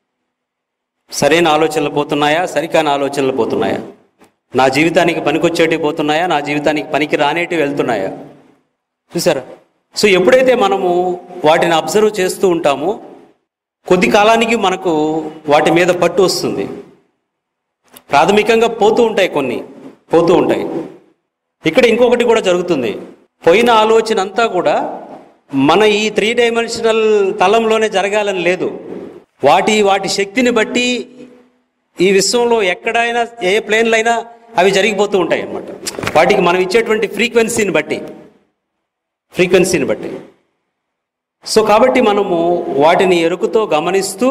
సరైన ఆలోచనలు పోతున్నాయా సరికాని ఆలోచనలు పోతున్నాయా నా జీవితానికి పనికొచ్చేటివి పోతున్నాయా నా జీవితానికి పనికి రానేటివి వెళ్తున్నాయా చూసారా సో ఎప్పుడైతే మనము వాటిని అబ్జర్వ్ చేస్తూ ఉంటామో కొద్ది కాలానికి మనకు వాటి మీద పట్టు వస్తుంది ప్రాథమికంగా పోతూ ఉంటాయి కొన్ని పోతూ ఉంటాయి ఇక్కడ ఇంకొకటి కూడా జరుగుతుంది పోయిన ఆలోచన అంతా కూడా మన ఈ త్రీ డైమెన్షనల్ తలంలోనే జరగాలని లేదు వాటి వాటి శక్తిని బట్టి ఈ విశ్వంలో ఎక్కడైనా ఏ ప్లేన్లో అయినా అవి జరిగిపోతూ ఉంటాయి అన్నమాట వాటికి మనం ఇచ్చేటువంటి ఫ్రీక్వెన్సీని బట్టి ఫ్రీక్వెన్సీని బట్టి సో కాబట్టి మనము వాటిని ఎరుకుతో గమనిస్తూ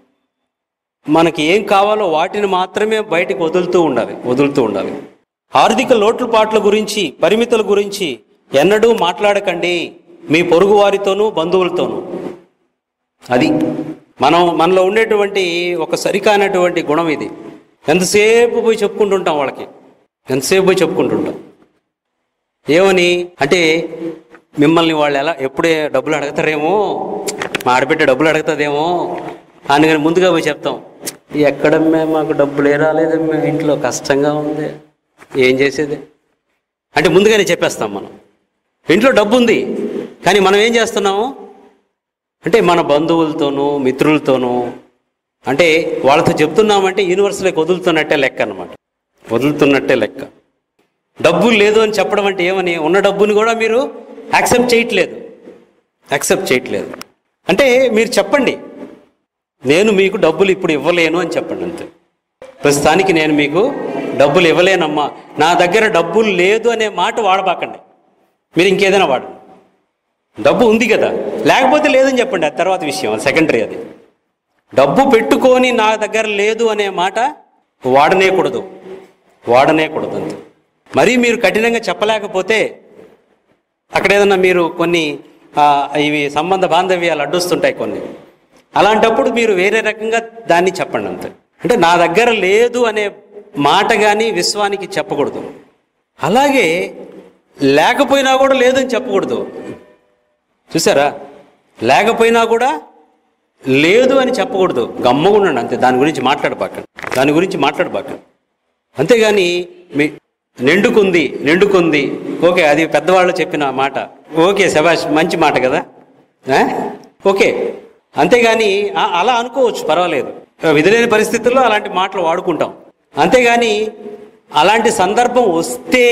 మనకి ఏం కావాలో వాటిని మాత్రమే బయటికి వదులుతూ ఉండాలి వదులుతూ ఉండాలి ఆర్థిక లోట్లుపాట్ల గురించి పరిమితుల గురించి ఎన్నడూ మాట్లాడకండి మీ పొరుగు వారితోనూ బంధువులతోనూ అది మనం మనలో ఉండేటువంటి ఒక సరికానటువంటి గుణం ఇది ఎంతసేపు పోయి చెప్పుకుంటుంటాం వాళ్ళకి ఎంతసేపు పోయి చెప్పుకుంటుంటాం ఏమని అంటే మిమ్మల్ని వాళ్ళు ఎలా ఎప్పుడే డబ్బులు అడుగుతారేమో మా ఆడబిడ్డ డబ్బులు అడుగుతుందేమో అందుకని ముందుగా పోయి చెప్తాం ఎక్కడమ్మే మాకు డబ్బులే రాలేదమ్మే ఇంట్లో కష్టంగా ఉంది ఏం చేసేది అంటే ముందుగానే చెప్పేస్తాం మనం ఇంట్లో డబ్బు ఉంది కానీ మనం ఏం చేస్తున్నాము అంటే మన బంధువులతోనూ మిత్రులతోనూ అంటే వాళ్ళతో చెప్తున్నామంటే యూనివర్స్లోకి వదులుతున్నట్టే లెక్క అన్నమాట వదులుతున్నట్టే లెక్క డబ్బులు లేదు అని చెప్పడం అంటే ఏమని ఉన్న డబ్బుని కూడా మీరు యాక్సెప్ట్ చేయట్లేదు యాక్సెప్ట్ చేయట్లేదు అంటే మీరు చెప్పండి నేను మీకు డబ్బులు ఇప్పుడు ఇవ్వలేను అని చెప్పండి అంతే ప్రస్తుతానికి నేను మీకు డబ్బులు ఇవ్వలేనమ్మా నా దగ్గర డబ్బులు లేదు అనే మాట వాడబాకండి మీరు ఇంకేదైనా వాడండి డబ్బు ఉంది కదా లేకపోతే లేదని చెప్పండి అది తర్వాత విషయం అది సెకండరీ అది డబ్బు పెట్టుకొని నా దగ్గర లేదు అనే మాట వాడనేకూడదు వాడనేకూడదు అంతే మరీ మీరు కఠినంగా చెప్పలేకపోతే అక్కడ ఏదన్నా మీరు కొన్ని ఆ, ఇవి సంబంధ బాంధవ్యాలు అడ్డొస్తుంటాయి కొన్ని అలాంటప్పుడు మీరు వేరే రకంగా దాన్ని చెప్పండి అంతే అంటే నా దగ్గర లేదు అనే మాట కానీ విశ్వానికి చెప్పకూడదు అలాగే లేకపోయినా కూడా లేదని చెప్పకూడదు చూసారా లేకపోయినా కూడా లేదు అని చెప్పకూడదు గమ్మగా ఉండండి అంతే దాని గురించి మాట్లాడబాకండి దాని గురించి మాట్లాడబాకండి అంతేగాని మీ నిండుకుంది నిండుకుంది ఓకే అది పెద్దవాళ్ళు చెప్పిన మాట ఓకే శభాష్ మంచి మాట కదా ఆ? ఓకే అంతేగాని ఆ- అలా అనుకోవచ్చు పర్వాలేదు విధులేని పరిస్థితుల్లో అలాంటి మాటలు వాడుకుంటాం అంతేగాని అలాంటి సందర్భం వస్తే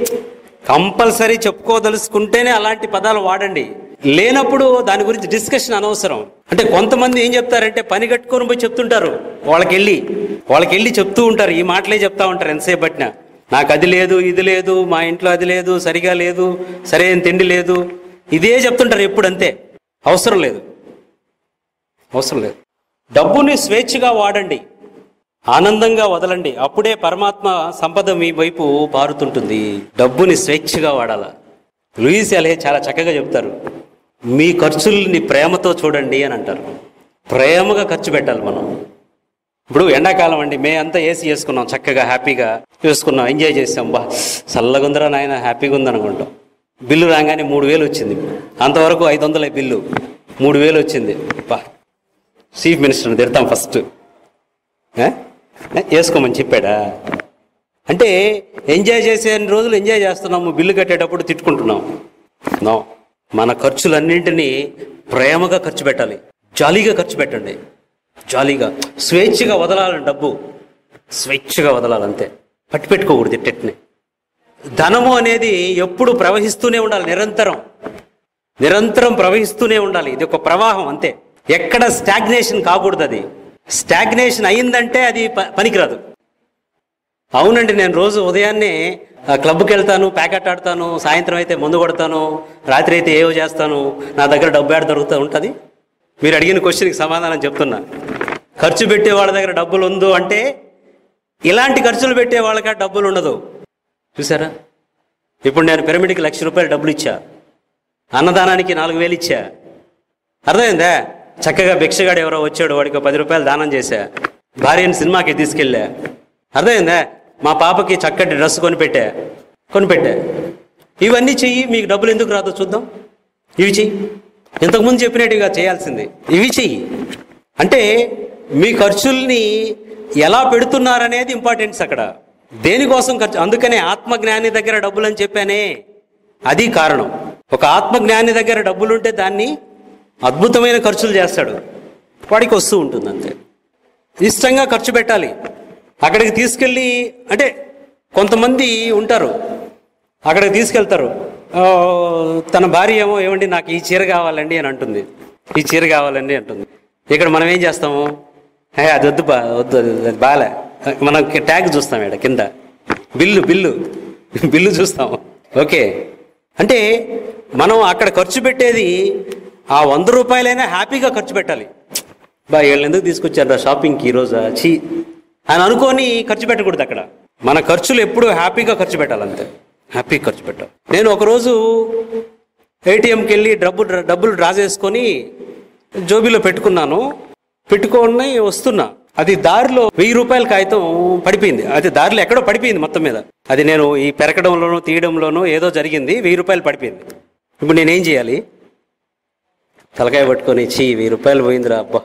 కంపల్సరీ చెప్పుకోదలుచుకుంటేనే అలాంటి పదాలు వాడండి లేనప్పుడు దాని గురించి డిస్కషన్ అనవసరం అంటే కొంతమంది ఏం చెప్తారంటే పని కట్టుకొని పోయి చెప్తుంటారు వాళ్ళకి వెళ్ళి వాళ్ళకి వెళ్ళి చెప్తూ ఉంటారు ఈ మాటలే చెప్తా ఉంటారు ఎంతసేపు పట్టినా నాకు అది లేదు ఇది లేదు మా ఇంట్లో అది లేదు సరిగా లేదు సరైన తిండి లేదు ఇదే చెప్తుంటారు ఎప్పుడు అంతే అవసరం లేదు అవసరం లేదు డబ్బుని స్వేచ్ఛగా వాడండి ఆనందంగా వదలండి అప్పుడే పరమాత్మ సంపద మీ వైపు పారుతుంటుంది డబ్బుని స్వేచ్ఛగా వాడాల లూయిస్ అలే చాలా చక్కగా చెప్తారు మీ ఖర్చుల్ని ప్రేమతో చూడండి అని అంటారు ప్రేమగా ఖర్చు పెట్టాలి మనం ఇప్పుడు ఎండాకాలం అండి మే అంతా ఏసీ వేసుకున్నాం చక్కగా హ్యాపీగా వేసుకున్నాం ఎంజాయ్ చేసాం బా చల్లగుందరా నాయన హ్యాపీగా ఉందనుకుంటాం బిల్లు రాగానే మూడు వేలు వచ్చింది అంతవరకు ఐదు వందలే బిల్లు మూడు వేలు వచ్చింది బా చీఫ్ మినిస్టర్ని తిడతాం ఫస్ట్ ఏ? ఏ? వేసుకోమని చెప్పాడా అంటే ఎంజాయ్ చేసే రోజులు ఎంజాయ్ చేస్తున్నాము బిల్లు కట్టేటప్పుడు తిట్టుకుంటున్నాం నో మన ఖర్చులన్నింటినీ ప్రేమగా ఖర్చు పెట్టాలి జాలీగా ఖర్చు పెట్టండి జాలీగా స్వేచ్ఛగా వదలాలని డబ్బు స్వేచ్ఛగా వదలాలంతే పట్టి పెట్టుకోకూడదు ఇట్టెట్ని ధనము అనేది ఎప్పుడు ప్రవహిస్తూనే ఉండాలి నిరంతరం నిరంతరం ప్రవహిస్తూనే ఉండాలి ఇది ఒక ప్రవాహం అంతే ఎక్కడ స్టాగ్నేషన్ కాకూడదు అది స్టాగ్నేషన్ అయిందంటే అది ప- పనికిరాదు అవునండి నేను రోజు ఉదయాన్నే ఆ, క్లబ్కి వెళ్తాను ప్యాకెట్ ఆడతాను సాయంత్రం అయితే మందు కొడతాను రాత్రి అయితే ఏవో చేస్తాను నా దగ్గర డబ్బు ఏడ దొరుకుతూ ఉంటుంది మీరు అడిగిన క్వశ్చన్కి సమాధానం చెప్తున్నా ఖర్చు పెట్టే వాళ్ళ దగ్గర డబ్బులు ఉందో అంటే ఇలాంటి ఖర్చులు పెట్టే వాళ్ళకి డబ్బులు ఉండదు చూసారా ఇప్పుడు నేను పిరమిడ్కి లక్ష రూపాయలు డబ్బులు ఇచ్చా అన్నదానానికి నాలుగు వేలు ఇచ్చా అర్థమైందా చక్కగా భిక్షగాడు ఎవరో వచ్చాడు వాడికి ఒక పది రూపాయలు దానం చేశా భార్యని సినిమాకి తీసుకెళ్ళా అర్థమైందా మా పాపకి చక్కటి డ్రెస్ కొనిపెట్టా కొనిపెట్టా ఇవన్నీ చెయ్యి మీకు డబ్బులు ఎందుకు రాదో చూద్దాం ఇవి చెయ్యి ఇంతకుముందు చెప్పినట్టుగా చేయాల్సింది ఇవి చెయ్యి అంటే మీ ఖర్చుల్ని ఎలా పెడుతున్నారనేది ఇంపార్టెన్స్ అక్కడ దేనికోసం ఖర్చు అందుకనే ఆత్మజ్ఞాని దగ్గర డబ్బులు అని చెప్పానే అది కారణం ఒక ఆత్మజ్ఞాని దగ్గర డబ్బులుంటే దాన్ని అద్భుతమైన ఖర్చులు చేస్తాడు వాడికి వస్తూ ఉంటుంది అంతే ఇష్టంగా ఖర్చు పెట్టాలి అక్కడికి తీసుకెళ్ళి అంటే కొంతమంది ఉంటారు అక్కడికి తీసుకెళ్తారు ఆ, తన భార్య ఏమో ఏమండి నాకు ఈ చీర కావాలండి అని అంటుంది ఈ చీర కావాలండి అంటుంది ఇక్కడ మనం ఏం చేస్తాము హే అది వద్దు బా వద్దు అది అది బాలే మనం ట్యాగ్ చూస్తాం ఇక్కడ కింద బిల్లు బిల్లు బిల్లు చూస్తాం ఓకే అంటే మనం అక్కడ ఖర్చు పెట్టేది ఆ వంద రూపాయలైనా హ్యాపీగా ఖర్చు పెట్టాలి బా వీళ్ళు ఎందుకు తీసుకొచ్చారు షాపింగ్కి ఈరోజు చీ అని అనుకొని ఖర్చు పెట్టకూడదు అక్కడ మన ఖర్చులు ఎప్పుడూ హ్యాపీగా ఖర్చు పెట్టాలంతే హ్యాపీగా ఖర్చు పెట్టాలి నేను ఒకరోజు ఏటీఎంకి వెళ్ళి డబ్బు డబ్బులు డ్రా చేసుకొని జోబీలో పెట్టుకున్నాను పెట్టుకొని వస్తున్నా అది దారిలో వెయ్యి రూపాయల కాగితం పడిపోయింది అది దారిలో ఎక్కడో పడిపోయింది మొత్తం మీద అది నేను ఈ పెరకడంలోనూ తీయడంలోనూ ఏదో జరిగింది వెయ్యి రూపాయలు పడిపోయింది ఇప్పుడు నేనేం చేయాలి తలకాయ పట్టుకొని చీ వెయ్యి రూపాయలు పోయిందిరా అబ్బా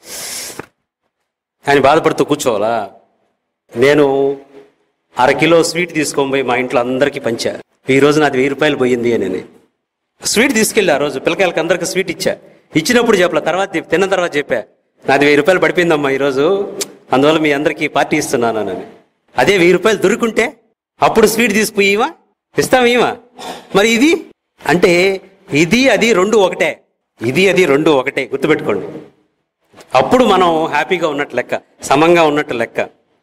అని బాధపడుతూ కూర్చోవాలా నేను అరకిలో స్వీట్ తీసుకొని పోయి మా ఇంట్లో అందరికీ పంచా ఈ రోజు నాది వెయ్యి రూపాయలు పోయింది అని స్వీట్ తీసుకెళ్ళి ఆ రోజు పిల్లకాయలకి అందరికి స్వీట్ ఇచ్చా ఇచ్చినప్పుడు చెప్పలే తర్వాత చెప్ప- తిన్న తర్వాత చెప్పా నాది వెయ్యి రూపాయలు పడిపోయిందమ్మా ఈరోజు అందువల్ల మీ అందరికీ పార్టీ ఇస్తున్నాను అని అదే వెయ్యి రూపాయలు దొరుకుంటే అప్పుడు స్వీట్ తీసుకుపోయి ఇవా ఇస్తాం ఇవా మరి ఇది అంటే ఇది అది రెండు ఒకటే ఇది అది రెండు ఒకటే గుర్తుపెట్టుకోండి అప్పుడు మనం హ్యాపీగా ఉన్నట్టు లెక్క సమంగా ఉన్నట్టు లెక్క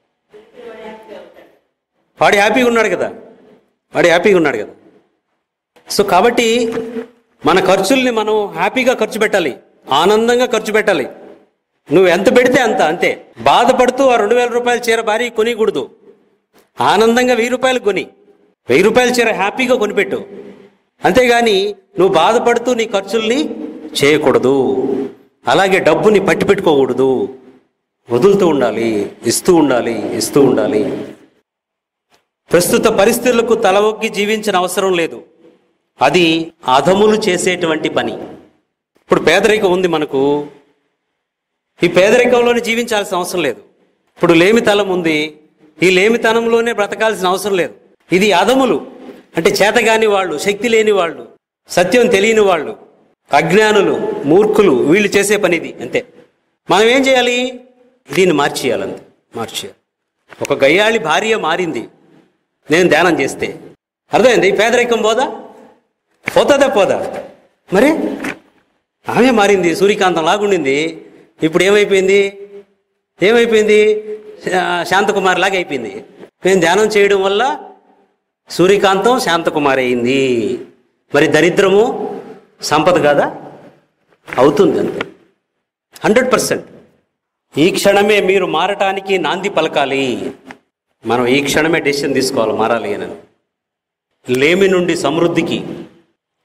వాడు హ్యాపీగా ఉన్నాడు కదా వాడు హ్యాపీగా ఉన్నాడు కదా సో కాబట్టి మన ఖర్చుల్ని మనం హ్యాపీగా ఖర్చు పెట్టాలి ఆనందంగా ఖర్చు పెట్టాలి నువ్వు ఎంత పెడితే అంత అంతే బాధపడుతూ ఆ రెండు వేల రూపాయల చీర భారీ కొనికూడదు ఆనందంగా వెయ్యి రూపాయలు కొని వెయ్యి రూపాయల చీర హ్యాపీగా కొనిపెట్టు అంతేగాని నువ్వు బాధపడుతూ నీ ఖర్చుల్ని చేయకూడదు అలాగే డబ్బుని పట్టి పెట్టుకోకూడదు వదులుతూ ఉండాలి ఇస్తూ ఉండాలి ఇస్తూ ఉండాలి ప్రస్తుత పరిస్థితులకు తల ఒగ్గి జీవించిన అవసరం లేదు అది అధములు చేసేటువంటి పని ఇప్పుడు పేదరికం ఉంది మనకు ఈ పేదరికంలోనే జీవించాల్సిన అవసరం లేదు ఇప్పుడు లేమితనం ఉంది ఈ లేమితనంలోనే బ్రతకాల్సిన అవసరం లేదు ఇది అధములు అంటే చేతగాని వాళ్ళు శక్తి లేని వాళ్ళు సత్యం తెలియని వాళ్ళు అజ్ఞానులు మూర్ఖులు వీళ్ళు చేసే పని ఇది అంతే మనం ఏం చేయాలి దీన్ని మార్చేయాలంతే మార్చేయాలి ఒక గయ్యాళి భార్య మారింది నేను ధ్యానం చేస్తే అర్థమైంది ఈ పేదరికం పోదా పోతుందా పోదా మరి ఆమె మారింది సూర్యకాంతం లాగుండింది ఇప్పుడు ఏమైపోయింది ఏమైపోయింది శా- శాంతకుమారి లాగా అయిపోయింది నేను ధ్యానం చేయడం వల్ల సూర్యకాంతం శాంతకుమారి అయింది మరి దరిద్రము సంపద కాదా అవుతుంది అంతే హండ్రెడ్ పర్సెంట్ ఈ క్షణమే మీరు మారటానికి నాంది పలకాలి మనం ఈ క్షణమే డెసిషన్ తీసుకోవాలి మారాలి అని లేమి నుండి సమృద్ధికి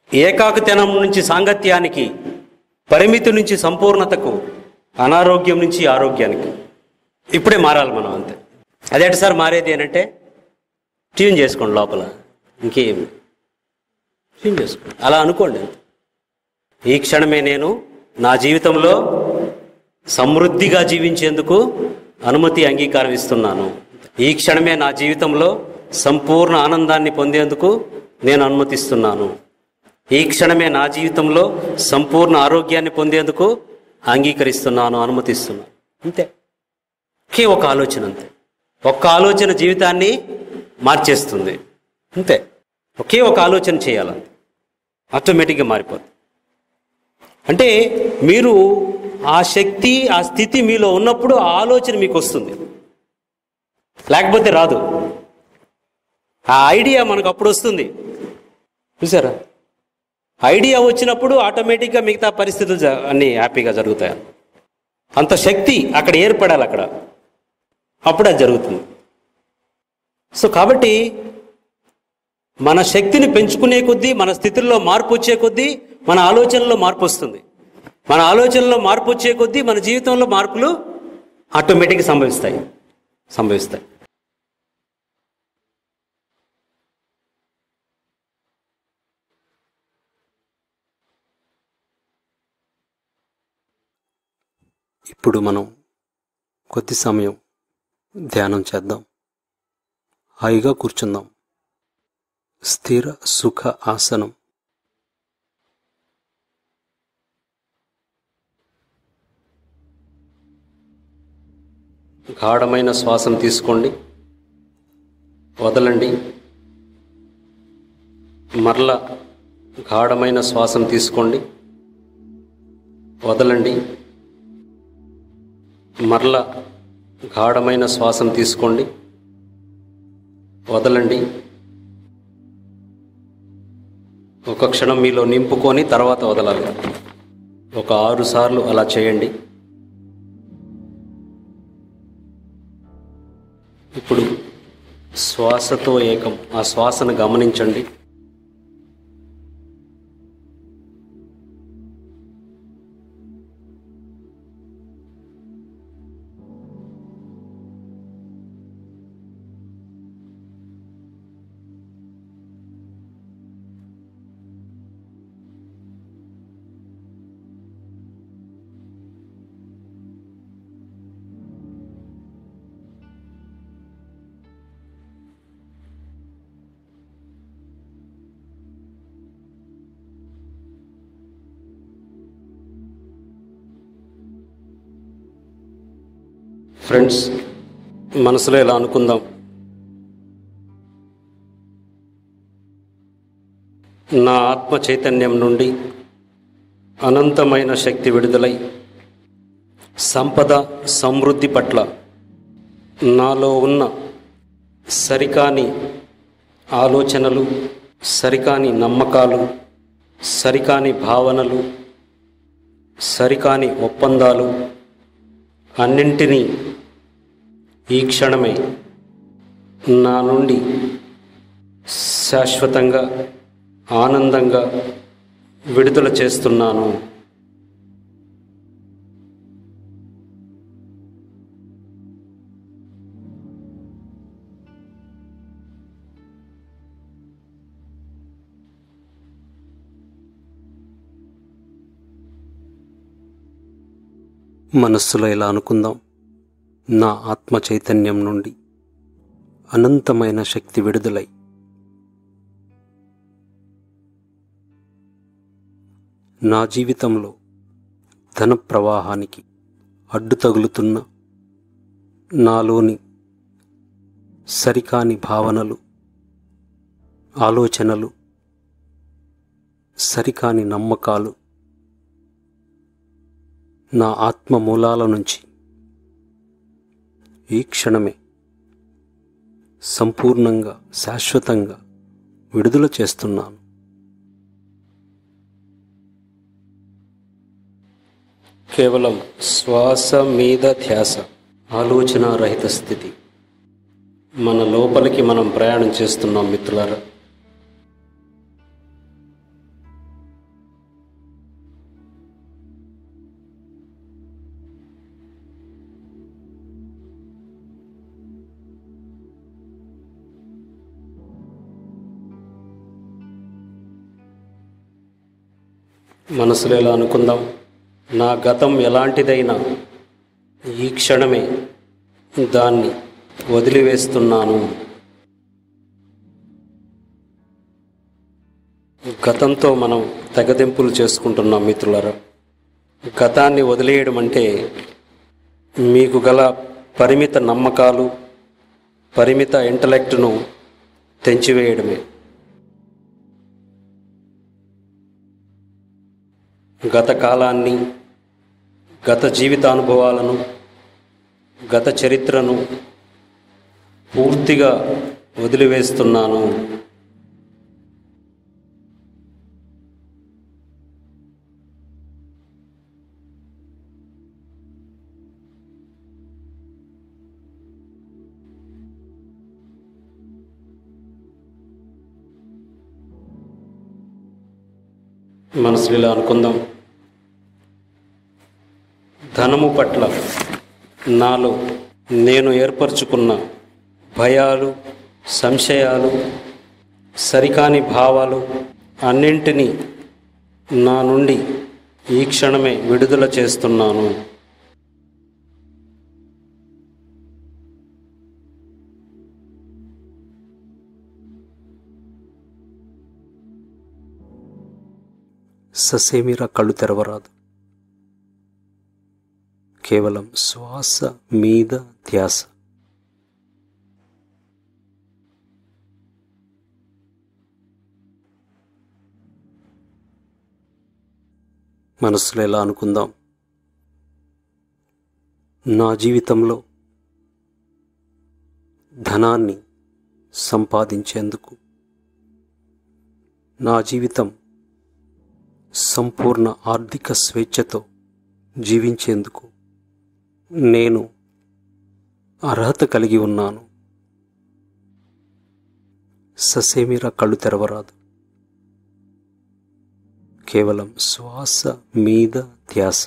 ఏకాకితనం నుంచి సాంగత్యానికి పరిమితి నుంచి సంపూర్ణతకు అనారోగ్యం నుంచి ఆరోగ్యానికి ఇప్పుడే మారాలి మనం అంతే అదేంటి సార్ మారేది ఏంటంటే ట్యూన్ చేసుకోండి లోపల ఇంకేం ట్యూన్ చేసుకోండి అలా అనుకోండి అంతే. ఈ క్షణమే నేను నా జీవితంలో సమృద్ధిగా జీవించేందుకు అనుమతి అంగీకారం ఇస్తున్నాను ఈ క్షణమే నా జీవితంలో సంపూర్ణ ఆనందాన్ని పొందేందుకు నేను అనుమతిస్తున్నాను ఈ క్షణమే నా జీవితంలో సంపూర్ణ ఆరోగ్యాన్ని పొందేందుకు అంగీకరిస్తున్నాను అనుమతిస్తున్నాను అంతే ఒకే ఒక ఆలోచన అంతే ఒక్క ఆలోచన జీవితాన్ని మార్చేస్తుంది అంతే ఒకే ఒక ఆలోచన చేయాలంతే ఆటోమేటిక్గా మారిపోతుంది అంటే మీరు ఆ శక్తి ఆ స్థితి మీలో ఉన్నప్పుడు ఆ ఆలోచన మీకు వస్తుంది లేకపోతే రాదు ఆ ఐడియా మనకు అప్పుడు వస్తుంది చూసారా ఐడియా వచ్చినప్పుడు ఆటోమేటిక్గా మిగతా పరిస్థితులు జ- అన్నీ హ్యాపీగా జరుగుతాయి అంత శక్తి అక్కడ ఏర్పడాలి అక్కడ అప్పుడు అది జరుగుతుంది సో కాబట్టి మన శక్తిని పెంచుకునే కొద్దీ మన స్థితుల్లో మార్పు వచ్చే కొద్దీ మన ఆలోచనలో మార్పు వస్తుంది మన ఆలోచనలో మార్పు వచ్చే కొద్దీ మన జీవితంలో మార్పులు ఆటోమేటిక్గా సంభవిస్తాయి సంభవిస్తాయి ఇప్పుడు మనం కొద్ది సమయం ధ్యానం చేద్దాం హాయిగా కూర్చుందాం స్థిర సుఖ ఆసనం గాఢమైన శ్వాసను తీసుకోండి వదలండి మరల గాఢమైన శ్వాసను తీసుకోండి వదలండి మరల గాఢమైన శ్వాసను తీసుకోండి వదలండి ఒక క్షణం మీలో నింపుకొని తర్వాత వదలాలి ఒక ఆరు సార్లు అలా చేయండి ఇప్పుడు శ్వాసతో ఏకం ఆ శ్వాసను గమనించండి ఫ్రెండ్స్ మనసులో ఇలా అనుకుందాం నా ఆత్మ చైతన్యం నుండి అనంతమైన శక్తి విడుదలై సంపద సమృద్ధి పట్ల నాలో ఉన్న సరికాని ఆలోచనలు సరికాని నమ్మకాలు సరికాని భావనలు సరికాని ఒప్పందాలు అన్నింటినీ ఈ క్షణమే నా నుండి శాశ్వతంగా ఆనందంగా విడుదల చేస్తున్నాను మనస్సులో ఇలా అనుకుందాం నా ఆత్మ చైతన్యం నుండి అనంతమైన శక్తి విడుదలై నా జీవితంలో ధన ప్రవాహానికి అడ్డు తగులుతున్న నాలోని సరికాని భావనలు ఆలోచనలు సరికాని నమ్మకాలు నా ఆత్మ మూలాల నుంచి ఈ క్షణమే సంపూర్ణంగా శాశ్వతంగా విడుదల చేస్తున్నాను కేవలం శ్వాస మీద ధ్యాస ఆలోచన రహిత స్థితి మన లోపలికి మనం ప్రయాణం చేస్తున్నాం మిత్రులారా మనసులో ఎలా అనుకుందాం నా గతం ఎలాంటిదైనా ఈ క్షణమే దాన్ని వదిలివేస్తున్నాను గతంతో మనం తెగదెంపులు చేసుకుంటున్నాం మిత్రులారా గతాన్ని వదిలేయడం అంటే మీకు గల పరిమిత నమ్మకాలు పరిమిత ఇంటలెక్ట్ను తెంచివేయడమే గత కాలాన్ని గత జీవితానుభవాలను గత చరిత్రను పూర్తిగా వదిలివేస్తున్నాను మనసులో ఇలా అనుకుందాం ధనము పట్ల నాలో నేను ఏర్పరచుకున్న భయాలు సంశయాలు సరికాని భావాలు అన్నింటినీ నా నుండి ఈ క్షణమే విడుదల చేస్తున్నాను ససేమిరా కళ్ళు తెరవరాదు కేవలం శ్వాస మీద ధ్యాస మనసులో ఎలా అనుకుందాం నా జీవితంలో ధనాన్ని సంపాదించేందుకు నా జీవితం సంపూర్ణ ఆర్థిక స్వేచ్ఛతో జీవించేందుకు నేను అర్హత కలిగి ఉన్నాను ససేమిరా కళ్ళు తెరవరాదు కేవలం శ్వాస మీద ధ్యాస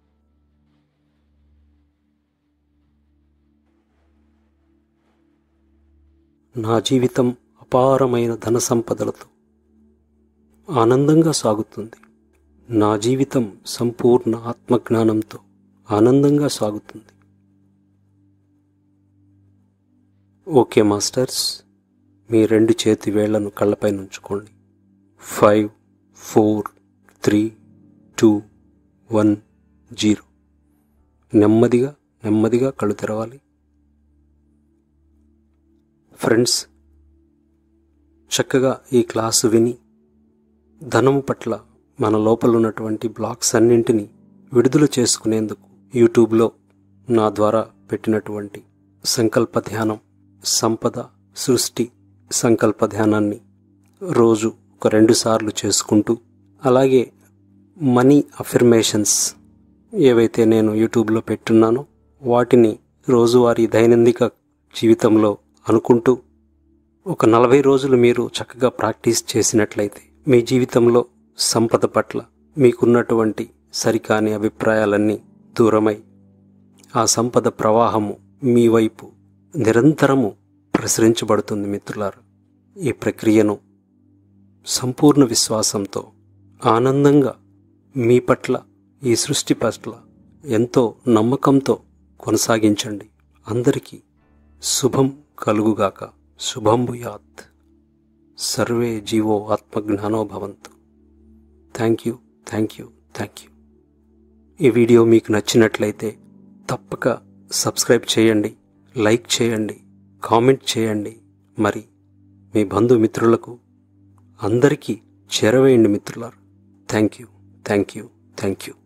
నా జీవితం అపారమైన ధన సంపదలతో ఆనందంగా సాగుతుంది నా జీవితం సంపూర్ణ ఆత్మజ్ఞానంతో ఆనందంగా సాగుతుంది ఓకే మాస్టర్స్ మీ రెండు చేతి వేళ్లను కళ్ళపై ఉంచుకోండి five four three two one zero నెమ్మదిగా నెమ్మదిగా కళ్ళు తెరవాలి ఫ్రెండ్స్ చక్కగా ఈ క్లాసు విని ధనము పట్ల మన లోపల ఉన్నటువంటి బ్లాక్స్ అన్నింటినీ విడుదల చేసుకునేందుకు యూట్యూబ్లో నా ద్వారా పెట్టినటువంటి సంకల్ప ధ్యానం సంపద సృష్టి సంకల్ప ధ్యానాన్ని రోజు ఒక రెండు సార్లు చేసుకుంటూ అలాగే మనీ అఫర్మేషన్స్ ఏవైతే నేను యూట్యూబ్లో పెట్టున్నానో వాటిని రోజువారీ దైనందిక జీవితంలో అనుకుంటూ ఒక నలభై రోజులు మీరు చక్కగా ప్రాక్టీస్ చేసినట్లయితే మీ జీవితంలో సంపద పట్ల మీకున్నటువంటి సరికాని అభిప్రాయాలన్నీ దూరమై ఆ సంపద ప్రవాహము మీ వైపు నిరంతరము ప్రసరించబడుతుంది మిత్రులారా ఈ ప్రక్రియను సంపూర్ణ విశ్వాసంతో ఆనందంగా మీ పట్ల ఈ సృష్టి పట్ల ఎంతో నమ్మకంతో కొనసాగించండి అందరికీ శుభం కలుగుగాక శుభం భూయాత్ సర్వే జీవో ఆత్మజ్ఞానో భవంతు thank you thank you thank you ఈ వీడియో మీకు నచ్చినట్లయితే తప్పక సబ్స్క్రైబ్ చేయండి లైక్ చేయండి కామెంట్ చేయండి మరి మీ బంధుమిత్రులకు అందరికీ చేరవేయండి మిత్రులారు thank you thank you thank you